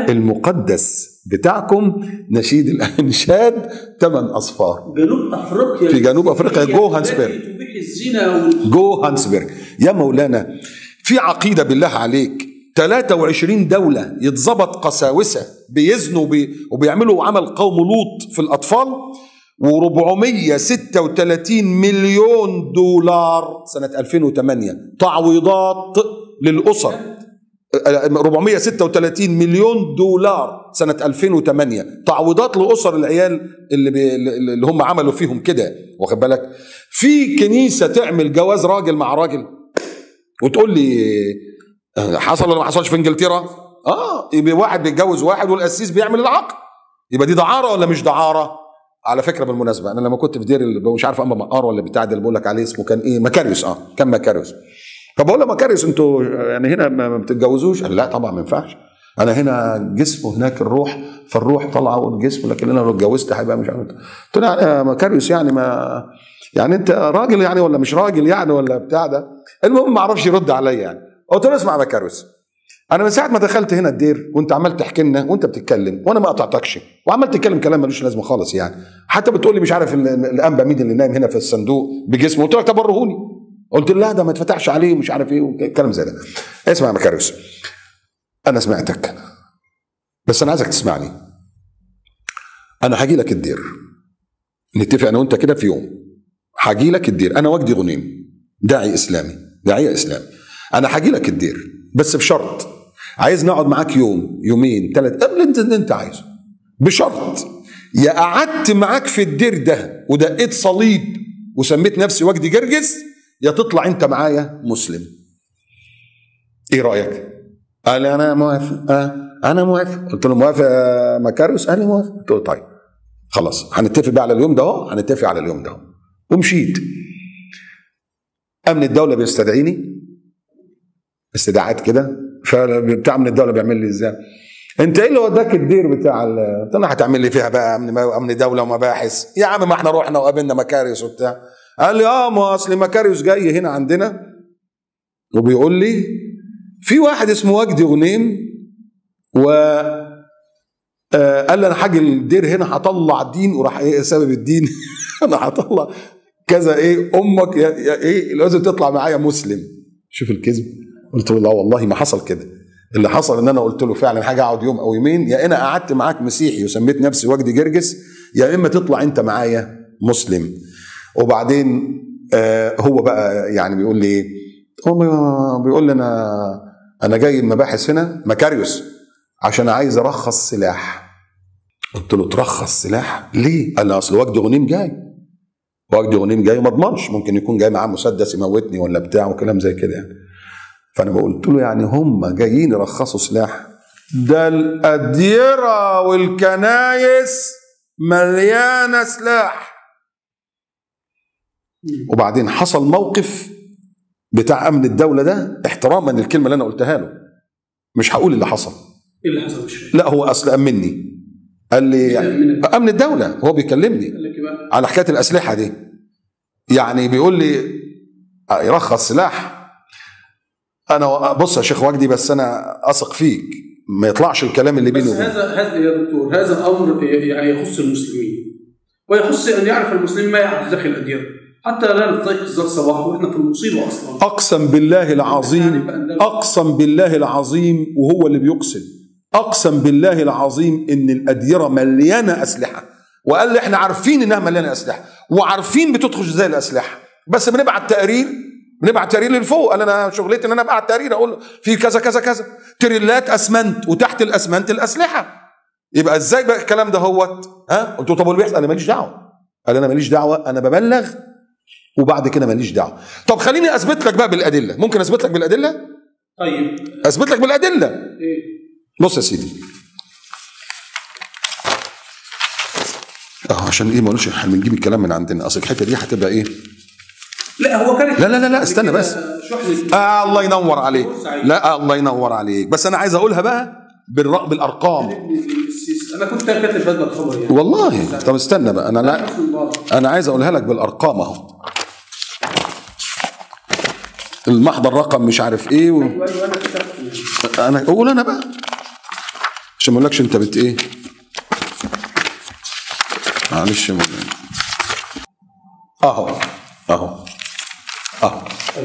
المقدس بتاعكم نشيد الانشاد ثمان اصفار جنوب افريقيا في جنوب أفريقيا، هي جوهانسبرج. التي تبيح الزنا وال- جو هانسبرج يا مولانا في عقيدة بالله عليك 23 دولة يتظبط قساوسة بيزنوا بي وبيعملوا عمل قوم لوط في الأطفال و436 مليون دولار سنة 2008 تعويضات للأسر 436 مليون دولار سنة 2008 تعويضات لأسر العيال اللي, بي اللي هم عملوا فيهم كده واخد بالك في كنيسة تعمل جواز راجل مع راجل وتقول لي آه، حصل ولا ما حصلش في انجلترا اه يبقى واحد بيتجوز واحد والقسيس بيعمل العقد يبقى دي دعارة ولا مش دعارة على فكره بالمناسبه انا لما كنت في دير اللي مش عارف اما مقار ولا بتاع ده اللي بقول لك عليه اسمه كان ايه مكاريوس اه كان مكاريوس فبقول له مكاريوس انتوا يعني هنا ما ما بتتجوزوش قال لا طبعا ما ينفعش انا هنا جسم وهناك الروح فالروح طالعه والجسم لكن انا لو اتجوزت هيبقى مش عارف قلت له يا مكاريوس يعني ما يعني انت راجل يعني ولا مش راجل يعني ولا بتاع ده المهم ما اعرفش يرد عليا يعني قلت له اسمع يا مكاريوس انا من ساعه ما دخلت هنا الدير وانت عمال تحكي لنا وانت بتتكلم وانا ما قطعتكش وعمال تتكلم كلام ملوش لازمه خالص يعني حتى بتقول لي مش عارف ال- ال- الانبا مين اللي نايم هنا في الصندوق بجسمه قلت لك طب وريهوني قلت له لا ده ما اتفتحش عليه ومش عارف ايه وكلام زي ده اسمع يا مكاريوس انا سمعتك بس انا عايزك تسمعني انا هاجي لك الدير نتفق انا وانت كده في يوم هاجي لك الدير انا وجدي غنيم داعي اسلامي داعيه اسلامي انا هاجي لك الدير بس بشرط عايز نقعد معاك يوم يومين ثلاث قبل انت اللي انت عايزه بشرط يا قعدت معاك في الدير ده ودقيت صليب وسميت نفسي وجدي جرجس يا تطلع انت معايا مسلم ايه رايك قال لي انا موافق آه انا موافق قلت له موافق يا مكاريوس قال لي موافق قلت له طيب خلاص هنتفق بقى على اليوم ده اهو هنتفق على اليوم ده اهو ومشيت امن الدوله بيستدعيني استدعاءات كده فبتاع امن الدوله بيعمل لي ازاي انت ايه اللي وداك الدير بتاع ال- قلت له هتعمل لي فيها بقى امن امن دوله ومباحث يا عم ما احنا رحنا وقابلنا مكاريوس وبتاع قال لي اه ما اصل مكاريوس جاي هنا عندنا وبيقول لي في واحد اسمه وجدي غنيم و آه، قال لي انا هاجي الدير هنا هطلع دين وراح ايه سبب الدين انا هطلع كذا ايه امك يا, يا ايه لازم تطلع معايا مسلم شوف الكذب قلت له لا والله ما حصل كده اللي حصل ان انا قلت له فعلا حاجه اقعد يوم او يومين يا انا قعدت معاك مسيحي وسميت نفسي وجدي جرجس يا اما تطلع انت معايا مسلم وبعدين آه هو بقى يعني بيقول لي ايه هو بيقول لي انا انا جاي المباحث هنا مكاريوس عشان عايز ارخص سلاح قلت له ترخص سلاح ليه؟ قال لي اصل وجدي غنيم جاي وجدي غنيم جاي وما اضمنش ممكن يكون جاي معاه مسدس يموتني ولا بتاع وكلام زي كده يعني فانا قلت له يعني هم جايين يرخصوا سلاح ده الاديره والكنايس مليانه سلاح وبعدين حصل موقف بتاع امن الدوله ده احتراما للكلمه اللي انا قلتها له مش هقول اللي حصل ايه اللي حصل مش فاهم لا هو اصل امني قال لي أمنك؟ امن الدوله هو بيكلمني قال لك إيه بقى على حكايه الاسلحه دي يعني بيقول لي يرخص سلاح انا بص يا شيخ وجدي بس انا اثق فيك ما يطلعش الكلام اللي بس بيني وبينك هذا هذا يا دكتور هذا امر يعني يخص المسلمين ويخص ان يعرف المسلم ما يحدث داخل الاديره حتى لا نستيقظ ذات صباح واحنا في المصيبه اصلا اقسم بالله العظيم اقسم بالله العظيم وهو اللي بيقسم اقسم بالله العظيم ان الاديره مليانه اسلحه وقال لي احنا عارفين انها مليانه اسلحه وعارفين بتدخل ازاي الاسلحه بس بنبعت تقارير بنبعت تقارير للفوق قال انا شغلتي ان انا ابعت تقارير اقول في كذا كذا كذا تريلات اسمنت وتحت الاسمنت الاسلحه يبقى ازاي بقى الكلام ده هوت ها قلت له طب واللي بيحصل انا ماليش دعوه قال انا ماليش دعوه انا ببلغ وبعد كده ماليش دعوه طب خليني اثبت لك بقى بالادله ممكن اثبت لك بالادله طيب اثبت لك بالادله ايه بص يا سيدي اه عشان ايه ما نقولش احنا بنجيب الكلام من عندنا اصل الحته دي هتبقى ايه لا هو كانت لا لا لا لا استنى كده بس شحنه آه الله ينور عليك بورسعيد. لا الله ينور عليك بس انا عايز اقولها بقى بالر- بالارقام السيسي. انا كنت كاتب هذا الخبر يعني والله طب استنى بقى انا لا حسن مبارك. انا عايز اقولها لك بالارقام اهو المحضر رقم مش عارف ايه و... ايوه انا كتبت انا اقول انا بقى عشان ما اقولكش انت بت ايه معلش يا مولانا. اهو اهو اهو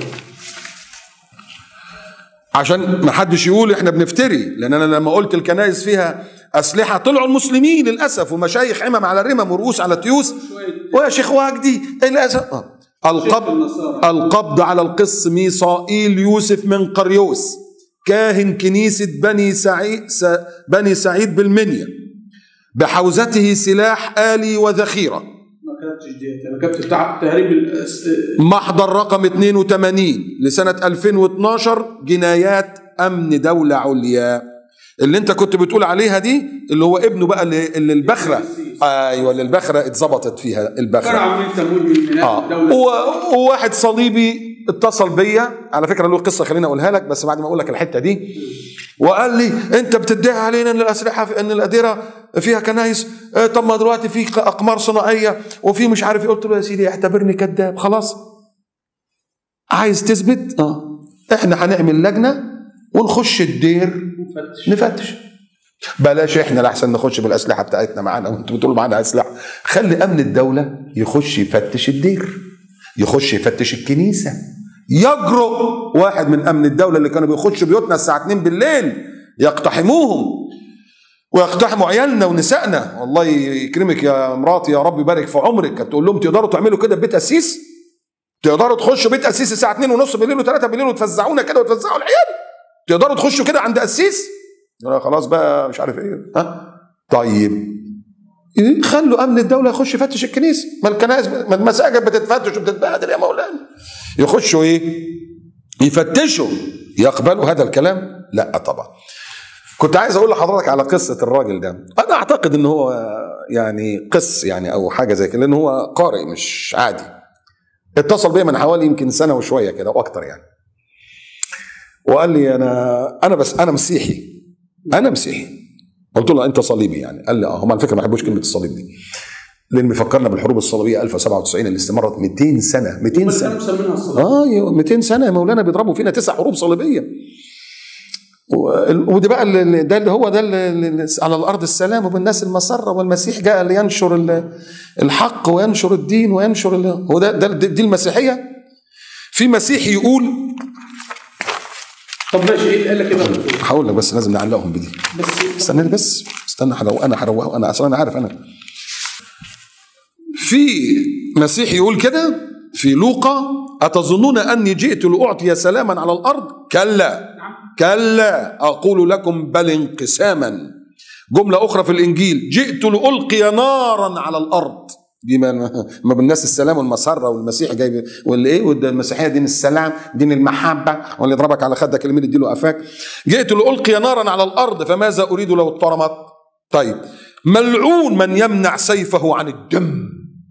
عشان ما حدش يقول احنا بنفتري لان انا لما قلت الكنائس فيها اسلحه طلعوا المسلمين للاسف ومشايخ عمم على رمم ورؤوس على تيوس ويا شيخ وجدي للاسف آه. القبض القبض على القس ميصائيل يوسف من قريوس كاهن كنيسه بني سعيد س... بني سعيد بالمنيا بحوزته سلاح آلي وذخيره ما كتبتش ديت انا كتبت بتاع تهريب الأس... محضر رقم 82 لسنة 2012 جنايات أمن دولة عليا اللي انت كنت بتقول عليها دي اللي هو ابنه بقى اللي, اللي البخرة ايوه اللي البخرة اتظبطت فيها كانوا البخرة عاملين تمويل من بناء اه الدوله و- وواحد صليبي اتصل بيا على فكره له قصه خليني اقولها لك بس بعد ما اقول لك الحته دي وقال لي انت بتدعي علينا ان الاسلحه في ان الاديره فيها كنايس اه طب ما دلوقتي في اقمار صناعيه وفي مش عارف ايه قلت له يا سيدي اعتبرني كذاب خلاص عايز تثبت اه احنا هنعمل لجنه ونخش الدير مفتش. نفتش بلاش احنا لحسن نخش بالاسلحه بتاعتنا معانا وانتوا بتقولوا معانا اسلحه خلي امن الدوله يخش يفتش الدير يخش يفتش الكنيسه يجرؤ واحد من امن الدوله اللي كانوا بيخشوا بيوتنا الساعه 2 بالليل يقتحموهم ويقتحموا عيالنا ونسائنا والله يكرمك يا مراتي يا رب يبارك في عمرك كانت تقول لهم تقدروا تعملوا كده في بيت قسيس تقدروا تخشوا بيت قسيس الساعه 2 ونص بالليل و3 بالليل وتفزعونا كده وتفزعوا العيال تقدروا تخشوا كده عند قسيس لا خلاص بقى مش عارف ايه ها طيب خلوا امن الدوله يخش يفتش الكنيسه ما الكنائس ما المساجد بتتفتش وبتتبهدل يا مولانا يخشوا ايه يفتشوا يقبلوا هذا الكلام لا طبعا كنت عايز اقول لحضرتك على قصه الراجل ده انا اعتقد ان هو يعني قس يعني او حاجه زي كده لان هو قارئ مش عادي اتصل بيا من حوالي يمكن سنه وشويه كده واكتر يعني وقال لي انا انا بس انا مسيحي انا مسيحي قلت له انت صليبي يعني قال لي اه هم على فكره ما بيحبوش كلمه الصليب دي لان بيفكرنا بالحروب الصليبيه 1097 اللي استمرت 200 سنه 200 هم سنه كانوا مسمينها الصلاه اه يا 200 سنه يا مولانا بيضربوا فينا تسع حروب صليبيه و- ودي بقى اللي ده اللي هو ده اللي اللي على الارض السلام وبالناس المسره والمسيح جاء لينشر ال- الحق وينشر الدين وينشر ال- هو ده ده دي المسيحيه في مسيحي يقول طب ماشي ايه اللي قال لك ايه بقى يا دكتور؟ هقول لك بس لازم نعلقهم بدي بس استنى بس استنى حلو انا هروقه انا اصلا انا عارف انا في مسيح يقول كده في لوقا اتظنون اني جئت لاعطي سلاما على الارض كلا كلا اقول لكم بل انقساما جمله اخرى في الانجيل جئت لالقي نارا على الارض دي ما ما بالناس السلام والمسره والمسيح جاي واللي ايه والد- المسيحيه دين السلام دين المحبه واللي يضربك على خدك اليمين يديله قفاك جئت لالقي نارا على الارض فماذا اريد لو اضطرمت طيب ملعون من يمنع سيفه عن الدم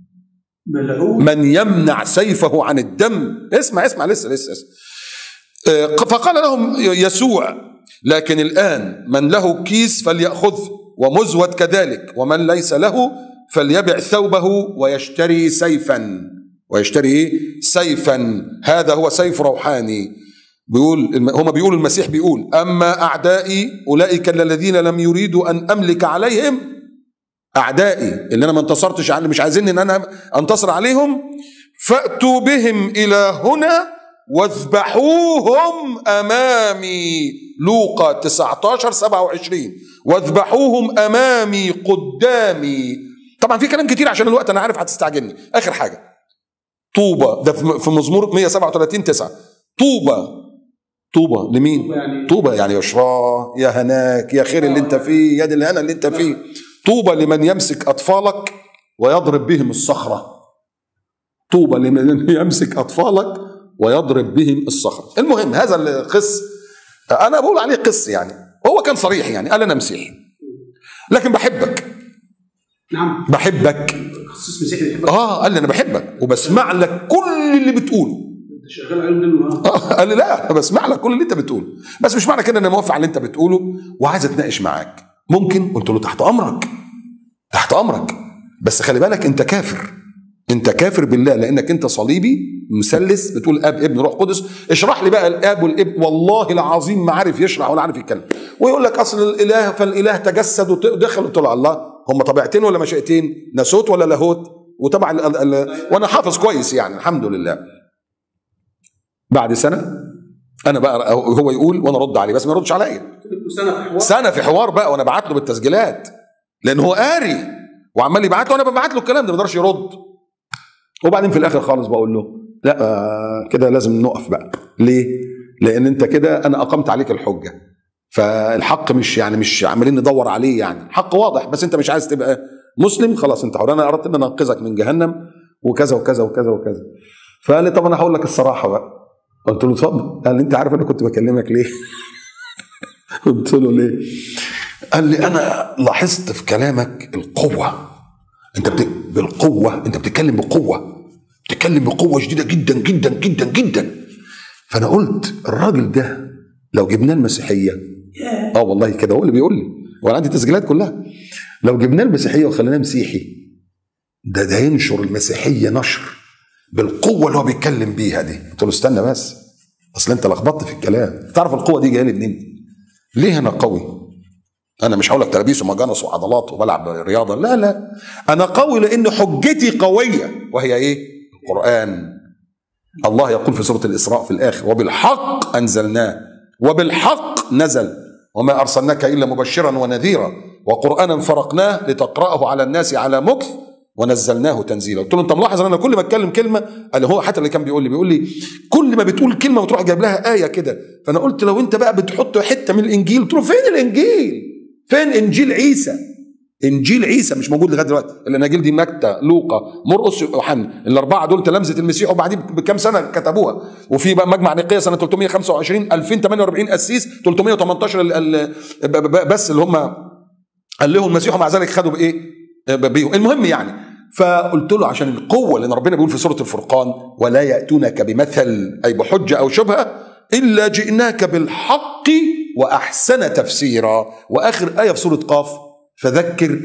ملعون من يمنع سيفه عن الدم اسمع اسمع لسه لسه, لسه. آه، فقال لهم يسوع لكن الآن من له كيس فليأخذه ومزود كذلك ومن ليس له فليبع ثوبه ويشتري سيفا ويشتري ايه سيفا هذا هو سيف روحاني بيقول هما بيقولوا المسيح بيقول اما اعدائي اولئك الذين لم يريدوا ان املك عليهم اعدائي اللي انا ما انتصرتش على مش عايزين ان انا انتصر عليهم فاتوا بهم الى هنا واذبحوهم امامي لوقا 19 27 واذبحوهم امامي قدامي طبعا في كلام كتير عشان الوقت انا عارف هتستعجلني اخر حاجه طوبى ده في في مزمور 137 9 طوبى طوبى لمين؟ يعني- طوبى يعني يشرى يا هناك يا خير اللي انت فيه يا دي الهنا اللي انت فيه طوبى لمن يمسك اطفالك ويضرب بهم الصخره طوبى لمن يمسك اطفالك ويضرب بهم الصخره المهم هذا القس انا بقول عليه قس يعني هو كان صريح يعني قال انا مسيحي لكن بحبك نعم بحبك خصوص مسيحي بيحبك اه قال لي انا بحبك وبسمع لك كل اللي بتقوله انت شغال عليهم ليل ونهار آه، قال لي لا بسمع لك كل اللي انت بتقوله بس مش معنى كده ان انا موافق على اللي انت بتقوله وعايز اتناقش معاك ممكن قلت له تحت امرك تحت امرك بس خلي بالك انت كافر انت كافر بالله لانك انت صليبي مثلث بتقول اب ابن روح قدس اشرح لي بقى الاب والابن والله العظيم ما عارف يشرح ولا عارف يتكلم ويقول لك اصل الاله فالاله تجسد ودخل قلت له الله هم طبيعتين ولا مشيئتين ناسوت ولا لاهوت وطبعا ال- ال- وانا حافظ كويس يعني الحمد لله بعد سنه انا بقى هو يقول وانا ارد عليه بس ما يردش عليا سنه في حوار سنه في حوار بقى وانا بعت له بالتسجيلات لان هو قاري وعمال يبعت له وانا ببعت له الكلام ده ما يقدرش يرد وبعدين في الاخر خالص بقول له لا آه، كده لازم نقف بقى ليه لان انت كده انا اقمت عليك الحجه فالحق مش يعني مش عمالين ندور عليه يعني حق واضح بس انت مش عايز تبقى مسلم خلاص انت حر انا اردت ان انا انقذك من جهنم وكذا وكذا وكذا وكذا فقال لي طب انا هقول لك الصراحه بقى قلت له اتفضل قال لي انت عارف انا كنت بكلمك ليه قلت له ليه قال لي انا لاحظت في كلامك القوه انت بت... بالقوه انت بتتكلم بقوه بتتكلم بقوه شديده جدا جدا جدا جدا فانا قلت الراجل ده لو جبناه المسيحيه اه والله كده هو اللي بيقول لي وانا عندي تسجيلات كلها لو جبناه المسيحيه وخليناه مسيحي ده ده ينشر المسيحيه نشر بالقوه اللي هو بيتكلم بيها دي قلت له استنى بس اصل انت لخبطت في الكلام تعرف القوه دي جايه لي منين ليه انا قوي انا مش هقول لك تلابيس ومجانس وعضلات وبلعب رياضه لا لا انا قوي لان حجتي قويه وهي ايه القران الله يقول في سوره الاسراء في الاخر وبالحق انزلناه وبالحق نزل وما ارسلناك الا مبشرا ونذيرا وقرانا فرقناه لتقراه على الناس على مكث ونزلناه تنزيلا قلت له انت ملاحظ ان انا كل ما اتكلم كلمه اللي هو حتى اللي كان بيقول لي بيقول لي كل ما بتقول كلمه وتروح جايب لها ايه كده فانا قلت لو انت بقى بتحط حته من الانجيل قلت له فين الانجيل فين انجيل عيسى انجيل عيسى مش موجود لغايه دلوقتي الاناجيل دي متى لوقا مرقس يوحنا الاربعه دول تلامذه المسيح وبعدين بكام سنه كتبوها وفي بقى مجمع نقيه سنه 325 2048 قسيس 318 ال- ال- ب- ب- بس اللي هم قال لهم المسيح ومع ذلك خدوا بايه؟ ب- بيهم المهم يعني فقلت له عشان القوه لان ربنا بيقول في سوره الفرقان ولا ياتونك بمثل اي بحجه او شبهه الا جئناك بالحق واحسن تفسيرا واخر ايه في سوره قاف فذكر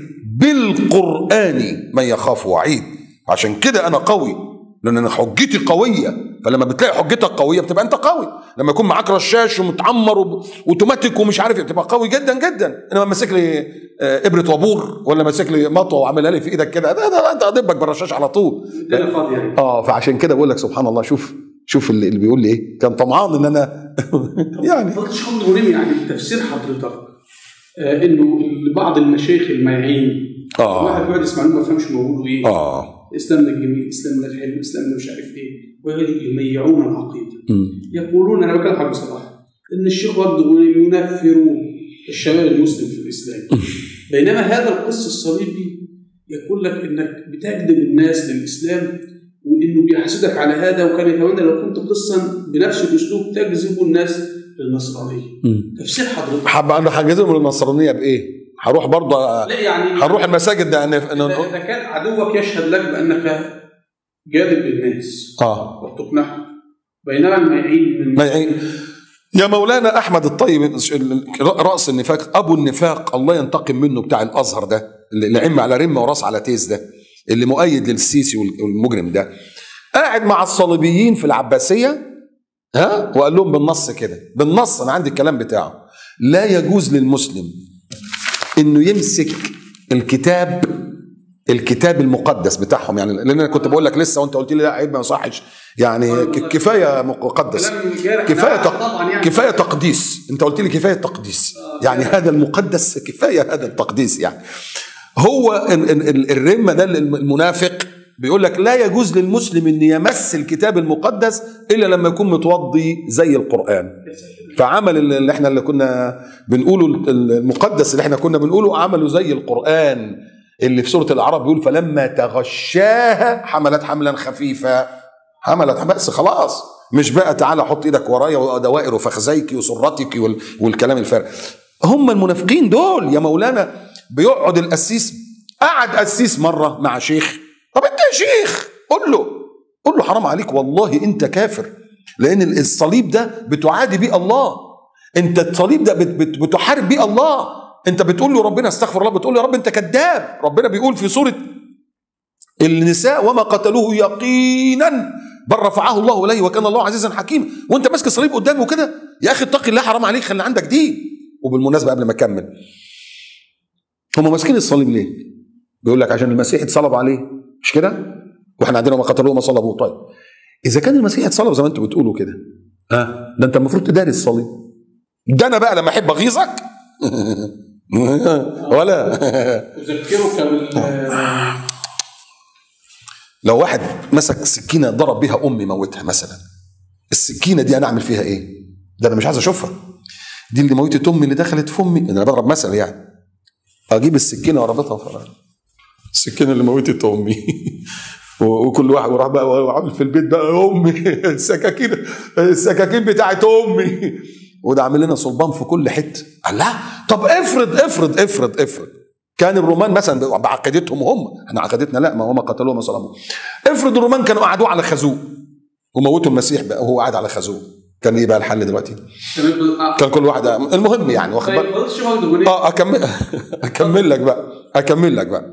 بالقران من يخاف وعيد عشان كده انا قوي لان انا حجتي قويه فلما بتلاقي حجتك قويه بتبقى انت قوي لما يكون معاك رشاش ومتعمر وب- واوتوماتيك ومش عارف ايه بتبقى قوي جدا جدا انما ماسك لي آه، ابره وابور ولا ماسك لي مطوه وعاملها لي في ايدك كده ده, ده انت هضبك بالرشاش على طول الدنيا فاضيه يعني اه فعشان كده بقول لك سبحان الله شوف شوف اللي, اللي بيقول لي ايه كان طمعان ان انا يعني فضل الشيخ عبد الغنيم يعني تفسير حضرتك آه انه بعض المشايخ المايعين آه. واحد بيقعد يسمع لهم ما فهمش بيقولوا ايه اه اسلامنا الجميل اسلامنا الحلو اسلامنا مش عارف ايه ويميعون العقيده مم. يقولون انا بكلم حضرتك بصراحه ان الشيخ عبد الغنيم ينفر الشباب المسلم في الاسلام بينما هذا القس الصليبي يقول لك انك بتجذب الناس للاسلام وانه بيحسدك على هذا وكان يتمنى لو كنت قسا بنفس الاسلوب تجذب الناس للنصرانيه مم. تفسير حضرتك حابب انا حاجزهم للنصرانيه بايه؟ هروح برضه لا يعني هنروح المساجد ده إن- إن- اذا إذا كان عدوك يشهد لك بانك جاذب للناس اه وتقنعهم بينما المايعين من ما يعني يا مولانا احمد الطيب راس النفاق ابو النفاق الله ينتقم منه بتاع الازهر ده اللي اللي عم على رمه وراس على تيز ده اللي مؤيد للسيسي وال- والمجرم ده قاعد مع الصليبيين في العباسيه ها وقال لهم بالنص كده بالنص انا عندي الكلام بتاعه لا يجوز للمسلم انه يمسك الكتاب الكتاب المقدس بتاعهم يعني لان انا كنت بقول لك لسه وانت قلت لي لا عيب ما يصحش يعني ك- كفايه مقدس كلام جارح كفايه لا، تق... طبعا يعني كفايه تقديس انت قلت لي كفايه تقديس يعني هذا المقدس كفايه هذا التقديس يعني هو ال- ال- ال- الرمه ده الم- المنافق بيقول لك لا يجوز للمسلم ان يمس الكتاب المقدس الا لما يكون متوضي زي القران فعمل ال- اللي احنا اللي كنا بنقوله ال- المقدس اللي احنا كنا بنقوله عمله زي القران اللي في سوره الاعراف بيقول فلما تغشاها حملت حملا خفيفا حملت بس خلاص مش بقى تعالى حط ايدك ورايا ودوائر وفخذيك وسرتك وال- والكلام الفارغ هم المنافقين دول يا مولانا بيقعد القسيس قعد قسيس مره مع شيخ طب انت يا شيخ قول له قول له حرام عليك والله انت كافر لان الصليب ده بتعادي بيه الله انت الصليب ده بت بت بتحارب بيه الله انت بتقول له ربنا استغفر الله بتقول له يا رب انت كذاب ربنا بيقول في سوره النساء وما قتلوه يقينا بل رفعه الله اليه وكان الله عزيزا حكيما وانت ماسك الصليب قدامه كده يا اخي اتقي الله حرام عليك خلي عندك دين وبالمناسبه قبل ما اكمل هم ماسكين الصليب ليه؟ بيقول لك عشان المسيح اتصلب عليه مش كده؟ واحنا عندنا ما قتلوه ما صلبوه طيب اذا كان المسيح اتصلب زي ما انتوا بتقولوا كده ها ده انت المفروض تداري الصليب ده انا بقى لما احب اغيظك ولا اذكرك بال لو واحد مسك سكينه ضرب بيها امي موتها مثلا السكينه دي انا اعمل فيها ايه؟ ده انا مش عايز اشوفها دي اللي موتت امي اللي دخلت في امي انا بضرب مثل يعني اجيب السكينه واربطها في السكينه اللي موتت امي و- وكل واحد وراح بقى وعامل في البيت بقى امي السكاكين السكاكين بتاعت امي وده عامل لنا صلبان في كل حته قال لا طب افرض افرض افرض افرض كان الرومان مثلا بعقيدتهم هم احنا عقيدتنا لا ما هم قتلوه ما صلبوه افرض الرومان كانوا قعدوه على خازوق وموتوا المسيح بقى وهو قاعد على خازوق كان ايه بقى الحل دلوقتي؟ كان كل واحد المهم يعني واخد بالك طيب فضلت الشيخ عبد الغني اه اكمل اكمل لك بقى اكمل لك بقى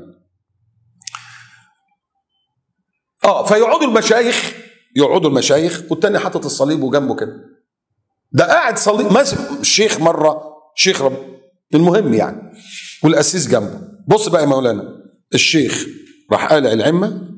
اه فيقعدوا المشايخ يقعدوا المشايخ والتاني حاطط الصليب وجنبه كده ده قاعد صليب ماسك الشيخ مره شيخ رب المهم يعني والقسيس جنبه بص بقى يا مولانا الشيخ راح قالع العمه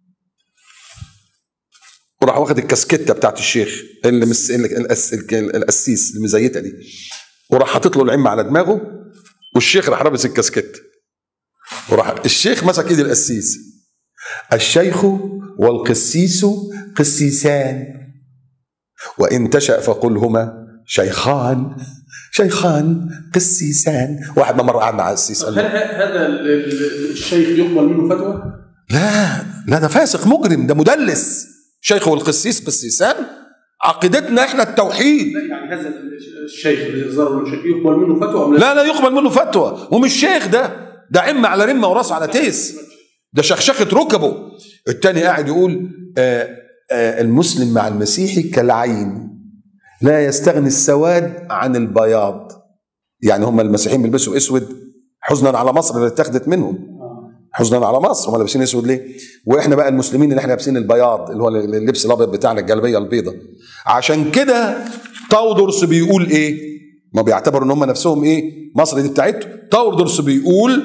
وراح واخد الكاسكته بتاعت الشيخ اللي مس... اللي- الأس... القسيس المزيته دي وراح حاطط له العمه على دماغه والشيخ راح لابس الكاسكت وراح الشيخ مسك ايد القسيس الشيخ والقسيس قسيسان وان تشا فقل هما شيخان شيخان قسيسان واحد ما مره قعد مع القسيس قال هل له ه- هذا ال- ال- الشيخ يقبل منه فتوى؟ لا لا ده فاسق مجرم ده مدلس شيخ والقسيس قسيسان عقيدتنا احنا التوحيد لا يعني هذا ال- الشيخ الذي ظهر له شيخ يقبل منه فتوى أم لا؟ لا لا يقبل منه فتوى ومش شيخ ده ده عمة على رمة وراسه على تيس ده شخشخة ركبه التاني قاعد يقول آه آه المسلم مع المسيحي كالعين لا يستغني السواد عن البياض يعني هم المسيحيين بيلبسوا اسود حزنا على مصر اللي اتخذت منهم حزنا على مصر هم لابسين اسود ليه واحنا بقى المسلمين اللي احنا لابسين البياض اللي هو اللبس الابيض بتاعنا الجلبيه البيضاء عشان كده تاودرس بيقول ايه ما بيعتبروا ان هم نفسهم ايه مصر دي بتاعتهم تاودرس بيقول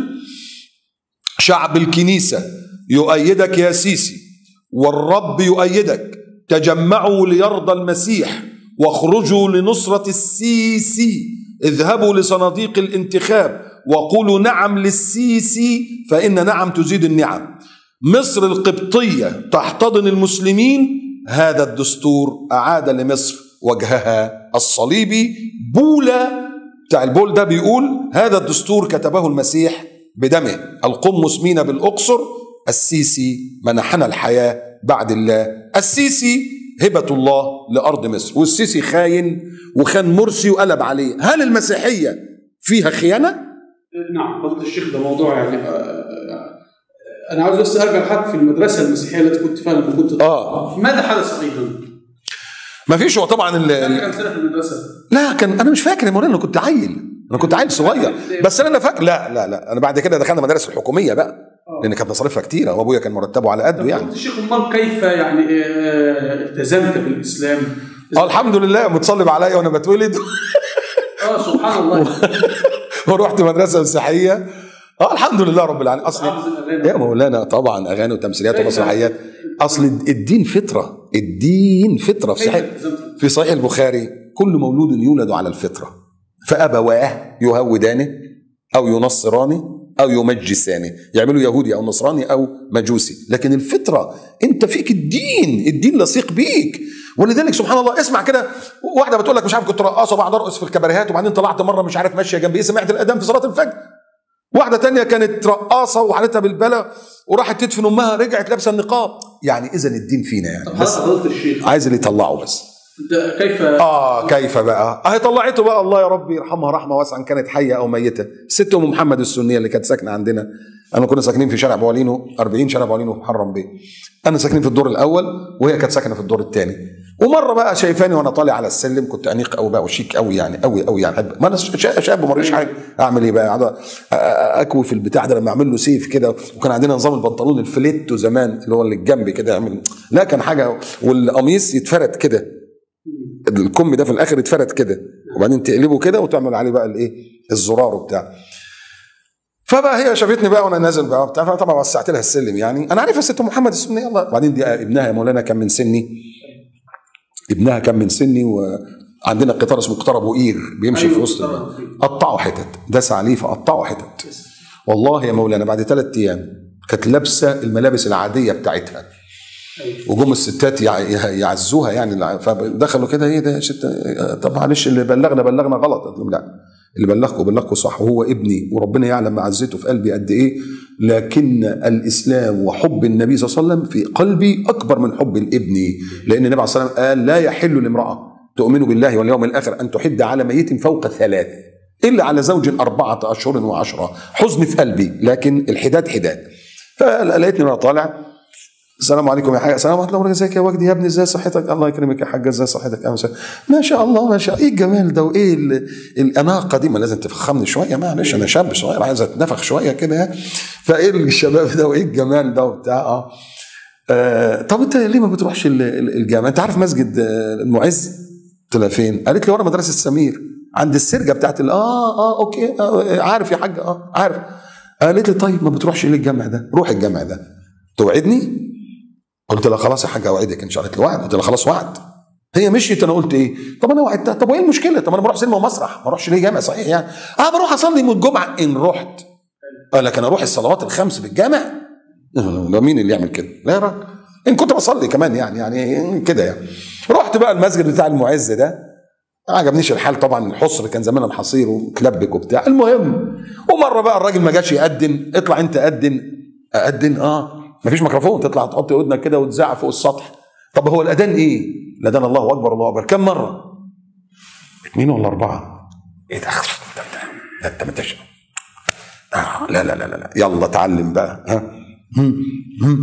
شعب الكنيسه يؤيدك يا سيسي والرب يؤيدك تجمعوا ليرضى المسيح واخرجوا لنصرة السيسي اذهبوا لصناديق الانتخاب وقولوا نعم للسيسي فإن نعم تزيد النعم مصر القبطية تحتضن المسلمين هذا الدستور أعاد لمصر وجهها الصليبي بولا بتاع البول ده بيقول هذا الدستور كتبه المسيح بدمه القمص مينا بالأقصر السيسي منحنا الحياة بعد الله السيسي هبة الله لأرض مصر والسيسي خاين وخان مرسي وقلب عليه هل المسيحية فيها خيانة؟ نعم فضيلة الشيخ ده موضوع يعني آه، آه، انا عاوز بس ارجع لحد في المدرسه المسيحيه التي كنت فيها لما كنت طالب. آه. ماذا حدث ايضا؟ ما فيش هو طبعا ال- كان ال- كام سنه في المدرسه؟ لا كان انا مش فاكر يا مولانا انا كنت عيل انا كنت عيل صغير بس انا فاكر لا لا لا انا بعد كده دخلنا مدارس الحكوميه بقى لان كانت مصاريفها كتيره وابويا كان مرتبه على قده يعني فضيلة الشيخ امال كيف يعني آه، التزمت بالاسلام؟ اه الحمد لله متصلب عليا وانا بتولد اه سبحان الله ورحت مدرسه مسيحيه اه الحمد لله رب العالمين اصل حافظ الأغاني. يا مولانا طبعا اغاني وتمثيليات ومسرحيات اصل الدين فطره الدين فطره في كيف صحيح التزمت؟ في صحيح البخاري كل مولود يولد على الفطره فابواه يهودانه او ينصرانه او يمجسانه يعملوا يهودي او نصراني او مجوسي لكن الفطره انت فيك الدين الدين لصيق بيك ولذلك سبحان الله اسمع كده واحده بتقول لك مش عارف كنت رقاصه وبعد ارقص في الكباريهات وبعدين طلعت مره مش عارف ماشيه جنب ايه سمعت الاذان في صلاه الفجر واحده تانية كانت رقاصه وحالتها بالبلا وراحت تدفن امها رجعت لابسه النقاب يعني اذا الدين فينا يعني طب بس حضرتك فضيله الشيخ عايز اللي يطلعه بس انت كيف اه كيف بقى اهي طلعته بقى الله يا رب يرحمها رحمه واسعه كانت حيه او ميته الست ام محمد السنيه اللي كانت ساكنه عندنا انا كنا ساكنين في شارع بوالينو 40 شارع بوالينو في محرم بيه انا ساكنين في الدور الاول وهي كانت ساكنه في الدور الثاني ومره بقى شايفاني وانا طالع على السلم كنت انيق قوي بقى وشيك قوي يعني قوي قوي يعني ما انا شا- شاب وماليش حاجه اعمل ايه بقى أقعد أ- أ- اكوي في البتاع ده لما اعمل له سيف كده وكان عندنا نظام البنطلون الفليتو زمان اللي هو اللي الجنبي كده يعمل لا كان حاجه والقميص يتفرد كده الكم ده في الاخر يتفرد كده وبعدين تقلبه كده وتعمل عليه بقى الايه الزرار وبتاع فبقى هي شافتني بقى وانا نازل بقى وبتاع فطبعا وسعت لها السلم يعني انا عارف الست أم محمد السنيه الله وبعدين دي ابنها يا مولانا كان من سني ابنها كان من سني وعندنا قطار اسمه قطار ابو قير بيمشي أيوة، في وسط قطار البلد. أبو قير. قطعوا حتت داس عليه فقطعوا حتت والله يا مولانا بعد ثلاث ايام كانت لابسه الملابس العاديه بتاعتها وجم الستات يع- يع- يعزوها يعني فدخلوا كده ايه ده يا ست طب معلش اللي بلغنا بلغنا غلط قلت لهم لا اللي بلغكم بلغكم صح وهو ابني وربنا يعلم معزته في قلبي قد ايه لكن الاسلام وحب النبي صلى الله عليه وسلم في قلبي اكبر من حب الابن لان النبي عليه الصلاه والسلام قال لا يحل لامراه تؤمن بالله واليوم الاخر ان تحد على ميت فوق ثلاث الا على زوج اربعه اشهر وعشره حزن في قلبي لكن الحداد حداد فلقيتني وانا طالع السلام عليكم يا حاج السلام عليكم ازيك يا وجدي يا ابني ازاي صحتك الله يكرمك يا حاج ازاي صحتك أهلا وسهلا. ما شاء الله ما شاء ايه الجمال ده وايه ال- الاناقه دي ما لازم تفخمني شويه معلش انا شاب صغير عايز اتنفخ شويه كده يعني. فايه الشباب ده وايه الجمال ده وبتاع اه آه، طب انت ليه ما بتروحش ال- ال- الجامع انت عارف مسجد آه، المعز قلت لها فين قالت لي ورا مدرسه سمير عند السرجه بتاعت ال- اه اه اوكي آه عارف يا حاج اه عارف قالت لي طيب ما بتروحش ليه الجامع ده روح الجامع ده توعدني قلت لها خلاص يا حاجه اوعدك ان شاء الله قالت لي وعد قلت لها خلاص وعد هي مشيت انا قلت ايه طب انا وعدتها طب وايه المشكله طب انا بروح سينما ومسرح ما اروحش ليه جامع صحيح يعني اه بروح اصلي يوم الجمعه ان رحت قال لك انا اروح الصلوات الخمس في الجامع ده مين اللي يعمل كده لا يا راجل ان كنت بصلي كمان يعني يعني كده يعني رحت بقى المسجد بتاع المعز ده ما عجبنيش الحال طبعا الحصر كان زمان محاصير وتلبك وبتاع المهم ومره بقى الراجل ما جاش يأذن اطلع انت أذن أذن اه مفيش ميكروفون تطلع تحط ودنك كده وتزعق فوق السطح طب هو الأذان ايه؟ الأذان الله أكبر الله أكبر كم مرة؟ اثنين ولا أربعة؟ ايه ده؟ ده- ده انت ما تشرب آه لا لا لا لا لا يلا اتعلم بقى ها هم، هم.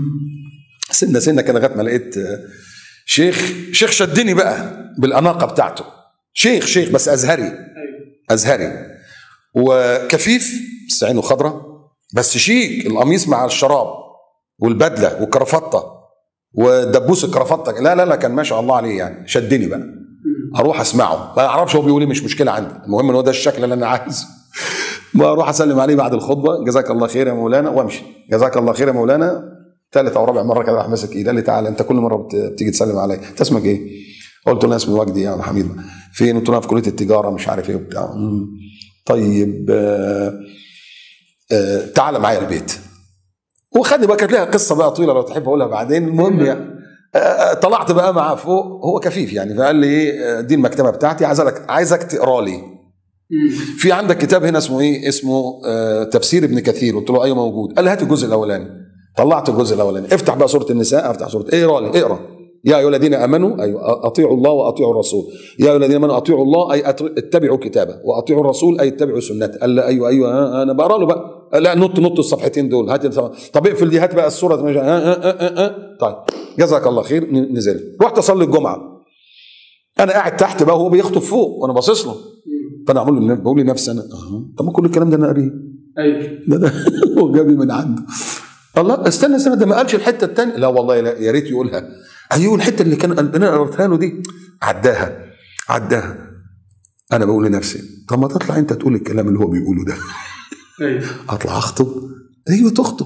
سنه سنه كده لغايه ما لقيت آه، شيخ شيخ شدني بقى بالاناقه بتاعته شيخ شيخ بس ازهري ازهري وكفيف بس عينه خضراء بس شيك القميص مع الشراب والبدله والكرافته ودبوس الكرافته لا لا لا كان ما شاء الله عليه يعني شدني بقى اروح اسمعه ما اعرفش هو بيقول ايه مش مشكله عندي المهم ان هو ده الشكل اللي انا عايزه ما اروح اسلم عليه بعد الخطبه جزاك الله خير يا مولانا وامشي جزاك الله خير يا مولانا ثالث او رابع مره كده راح ماسك ايدي قال لي تعالى انت كل مره بت- بتيجي تسلم عليا انت اسمك ايه؟ قلت له انا اسمي وجدي يا حميد فين؟ قلت له انا في كليه التجاره مش عارف ايه وبتاع "مم. طيب آه آه تعالى معايا البيت وخدني بقى كانت لها قصه بقى طويله لو تحب اقولها بعدين المهم يعني آه، آه، طلعت بقى معاه فوق هو كفيف يعني فقال لي ايه آه، دي المكتبه بتاعتي عايزك عايزك تقرا لي في عندك كتاب هنا اسمه ايه اسمه آه تفسير ابن كثير قلت له ايوه موجود قال لي هات الجزء الاولاني طلعت الجزء الاولاني افتح بقى سوره النساء افتح سوره ايه اقرا لي اقرا يا ايها الذين امنوا ايوه اطيعوا الله واطيعوا الرسول يا ايها الذين امنوا اطيعوا الله اي أط- اتبعوا كتابه واطيعوا الرسول اي اتبعوا سنته قال لي ايوه ايوه آه، انا بقرا له بقى قال لا نط نط الصفحتين دول هات الصفحة. طب اقفل دي هات بقى السوره آه آه آه آه آه. طيب جزاك الله خير ن- نزل رحت اصلي الجمعه انا قاعد تحت بقى وهو بيخطب فوق وانا باصص له فانا اقول له بقول لنفسي انا أه. طب ما كل الكلام ده انا قاريه ايوه ده ده هو جابي من عنده الله استنى استنى ده ما قالش الحته الثانيه لا والله لا يا ريت يقولها ايوه الحته اللي كان انا قريتها له دي عداها عداها انا بقول لنفسي طب ما تطلع انت تقول الكلام اللي هو بيقوله ده ايوه اطلع اخطب ايوه تخطب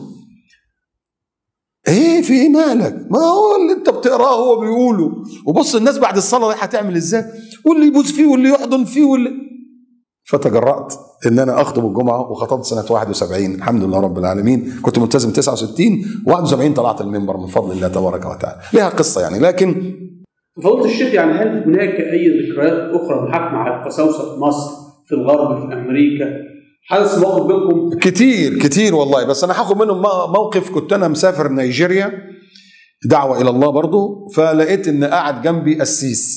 ايه في ايه مالك ما هو اللي انت بتقراه هو بيقوله وبص الناس بعد الصلاه دي هتعمل ازاي واللي يبوس فيه واللي يحضن فيه واللي فتجرأت ان انا اخطب الجمعه وخطبت سنه 71 الحمد لله رب العالمين كنت ملتزم 69 71 طلعت المنبر من فضل الله تبارك وتعالى لها قصه يعني لكن فضيلة الشيخ يعني هل هناك أي ذكريات أخرى محاكمة على القساوسة في مصر في الغرب في أمريكا حدث موقف بينكم كتير كتير والله بس انا هاخد منهم م- موقف كنت انا مسافر نيجيريا دعوه الى الله برضو فلقيت ان قاعد جنبي قسيس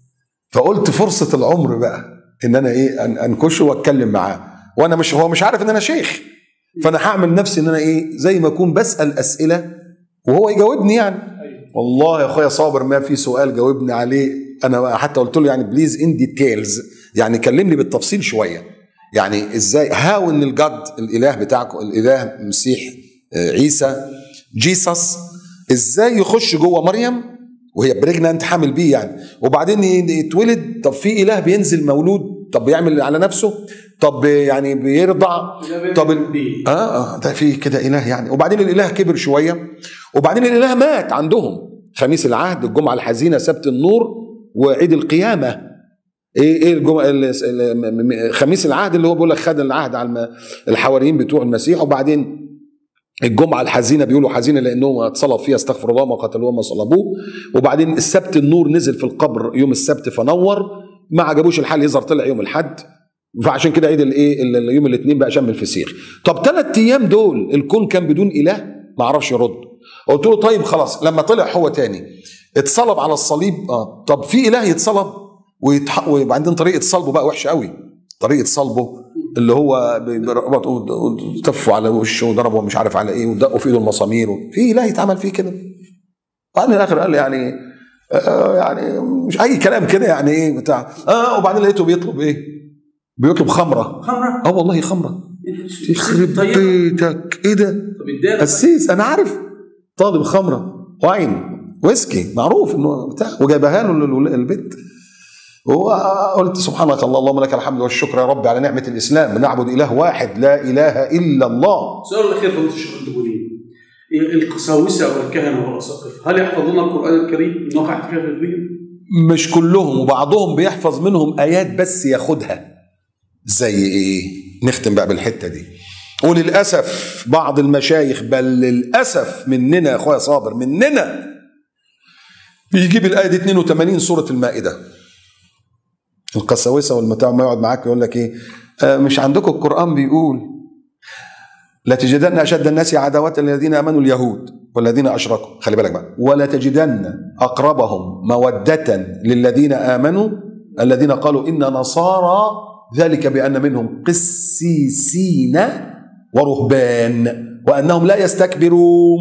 فقلت فرصه العمر بقى ان انا ايه أن- انكشه واتكلم معاه وانا مش هو مش عارف ان انا شيخ فانا هعمل نفسي ان انا ايه زي ما اكون بسال اسئله وهو يجاوبني يعني والله يا اخويا صابر ما في سؤال جاوبني عليه انا حتى قلت له يعني بليز ان ديتيلز يعني كلمني بالتفصيل شويه يعني ازاي هاو ان الجد الاله بتاعكم الاله مسيح آه، عيسى جيسس ازاي يخش جوه مريم وهي بريجنانت حامل بيه يعني وبعدين ي- يتولد طب في اله بينزل مولود طب بيعمل على نفسه طب يعني بيرضع طب ال- اه اه ده في كده اله يعني وبعدين الاله كبر شويه وبعدين الاله مات عندهم خميس العهد الجمعه الحزينه سبت النور وعيد القيامه ايه ايه الجمعه ال- ال- م- م- خميس العهد اللي هو بيقول لك خد العهد على الم- الحواريين بتوع المسيح وبعدين الجمعة الحزينة بيقولوا حزينة لأنه اتصلب فيها استغفر الله ما قتلوه وما صلبوه وبعدين السبت النور نزل في القبر يوم السبت فنور ما عجبوش الحال يظهر طلع يوم الحد فعشان كده عيد الايه ال- ال- يوم الاثنين بقى شم الفسيخ طب ثلاث ايام دول الكون كان بدون اله ما عرفش يرد قلت له طيب خلاص لما طلع هو تاني اتصلب على الصليب اه طب في اله يتصلب ويتح... وبعدين طريقه صلبه بقى وحشه قوي طريقه صلبه اللي هو ب- بربط وتفوا على وشه وضربوا مش عارف على ايه ودقوا في ايده المسامير في اله يتعمل فيه كده بعدين الاخر قال لي يعني آه يعني مش اي كلام كده يعني ايه بتاع اه وبعدين لقيته بيطلب ايه؟ بيطلب خمره خمرة اه والله خمره يخرب بيتك ايه ده؟ طب ادانا قسيس انا عارف طالب خمره واين ويسكي معروف انه بتاع وجايبها له لل- البيت وقلت سبحانك الله اللهم لك الحمد والشكر يا رب على نعمه الاسلام بنعبد اله واحد لا اله الا الله السؤال الأخير فضيلة الشيخ الدبولين القساوسة والكهنة والأساقفة هل يحفظون القرآن الكريم من واقع احتكاك كبير؟ مش كلهم وبعضهم بيحفظ منهم ايات بس ياخدها زي ايه نختم بقى بالحته دي وللاسف بعض المشايخ بل للاسف مننا يا اخويا صابر مننا بيجيب الايه دي 82 سوره المائده القساوسه والمتاع ما يقعد معاك يقول لك ايه آه مش عندكم القران بيقول لتجدن اشد الناس عداوه للذين امنوا اليهود والذين اشركوا خلي بالك بقى ولا تجدن اقربهم موده للذين امنوا الذين قالوا ان نصارى ذلك بان منهم قسيسين ورهبان وانهم لا يستكبرون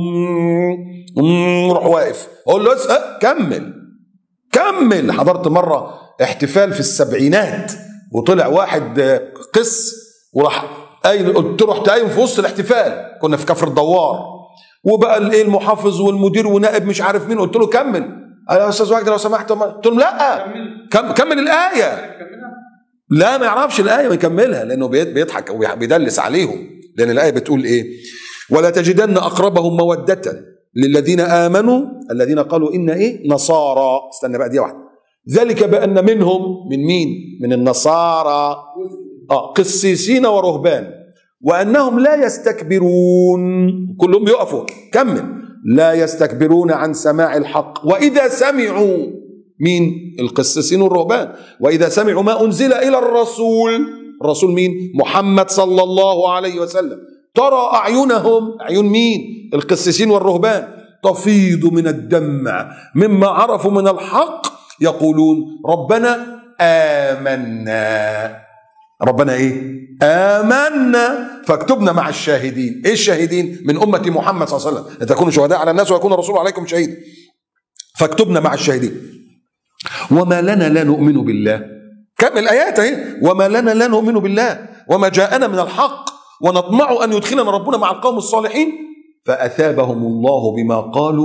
مم، روح واقف اقول له اسال كمل كمل حضرت مره احتفال في السبعينات وطلع واحد آه، قس وراح قايل قلت له رحت قايم في وسط الاحتفال كنا في كفر الدوار وبقى الايه المحافظ والمدير ونائب مش عارف مين قلت له كمل قال يا استاذ وجدي لو سمحت قلت له لا كم كمل الايه لا ما يعرفش الايه ويكملها لانه بيت- بيضحك وبيدلس عليهم لان الايه بتقول ايه ولا تجدن اقربهم موده للذين امنوا الذين قالوا ان ايه نصارى استنى بقى دي واحده ذلك بان منهم من مين من النصارى اه قسيسين ورهبان وانهم لا يستكبرون كلهم يقفوا كمل لا يستكبرون عن سماع الحق واذا سمعوا مين القسيسين والرهبان واذا سمعوا ما انزل الى الرسول الرسول مين محمد صلى الله عليه وسلم ترى اعينهم اعين مين القسيسين والرهبان تفيض من الدمع مما عرفوا من الحق يقولون ربنا امنا ربنا ايه امنا فاكتبنا مع الشاهدين ايه الشاهدين من امه محمد صلى الله عليه وسلم لتكونوا شهداء على الناس ويكون الرسول عليكم شهيدا فاكتبنا مع الشاهدين وما لنا لا نؤمن بالله كم الايات اهي وما لنا لا نؤمن بالله وما جاءنا من الحق ونطمع ان يدخلنا ربنا مع القوم الصالحين فاثابهم الله بما قالوا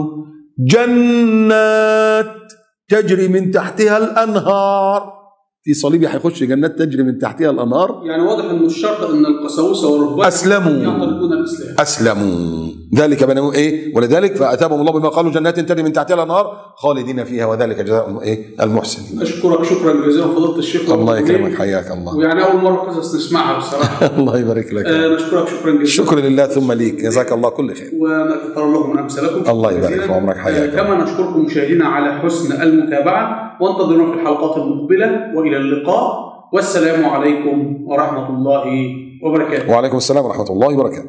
جنات تجري من تحتها الانهار في صليبي هيخش جنات تجري من تحتها الانهار يعني واضح انه الشرط ان القساوسه والرهبان أسلموا. ينطلقون الاسلام اسلموا ذلك بنو ايه ولذلك فاثابهم الله بما قالوا جنات تجري من تحتها الانهار خالدين فيها وذلك جزاء ايه المحسنين اشكرك شكرا جزيلا فضيله الشيخ الله يكرمك حياك الله ويعني اول مره قصص نسمعها بصراحه الله يبارك لك آه، نشكرك شكرا جزيلا شكر لله ثم ليك جزاك الله كل خير ونتقبل الله من امثالكم الله يبارك جزيلاً. في عمرك، حياك آه، كما نشكركم مشاهدينا على حسن المتابعه وانتظرونا في الحلقات المقبله والى اللقاء والسلام عليكم ورحمه الله وبركاته وعليكم السلام ورحمه الله وبركاته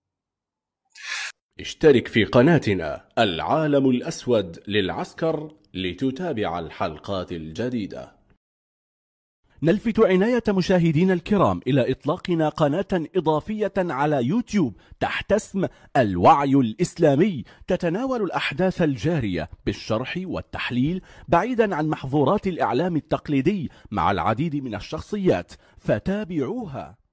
اشترك في قناتنا العالم الأسود للعسكر لتتابع الحلقات الجديدة نلفت عناية مشاهدينا الكرام إلى إطلاقنا قناة إضافية على يوتيوب تحت اسم الوعي الإسلامي تتناول الأحداث الجارية بالشرح والتحليل بعيدا عن محظورات الإعلام التقليدي مع العديد من الشخصيات فتابعوها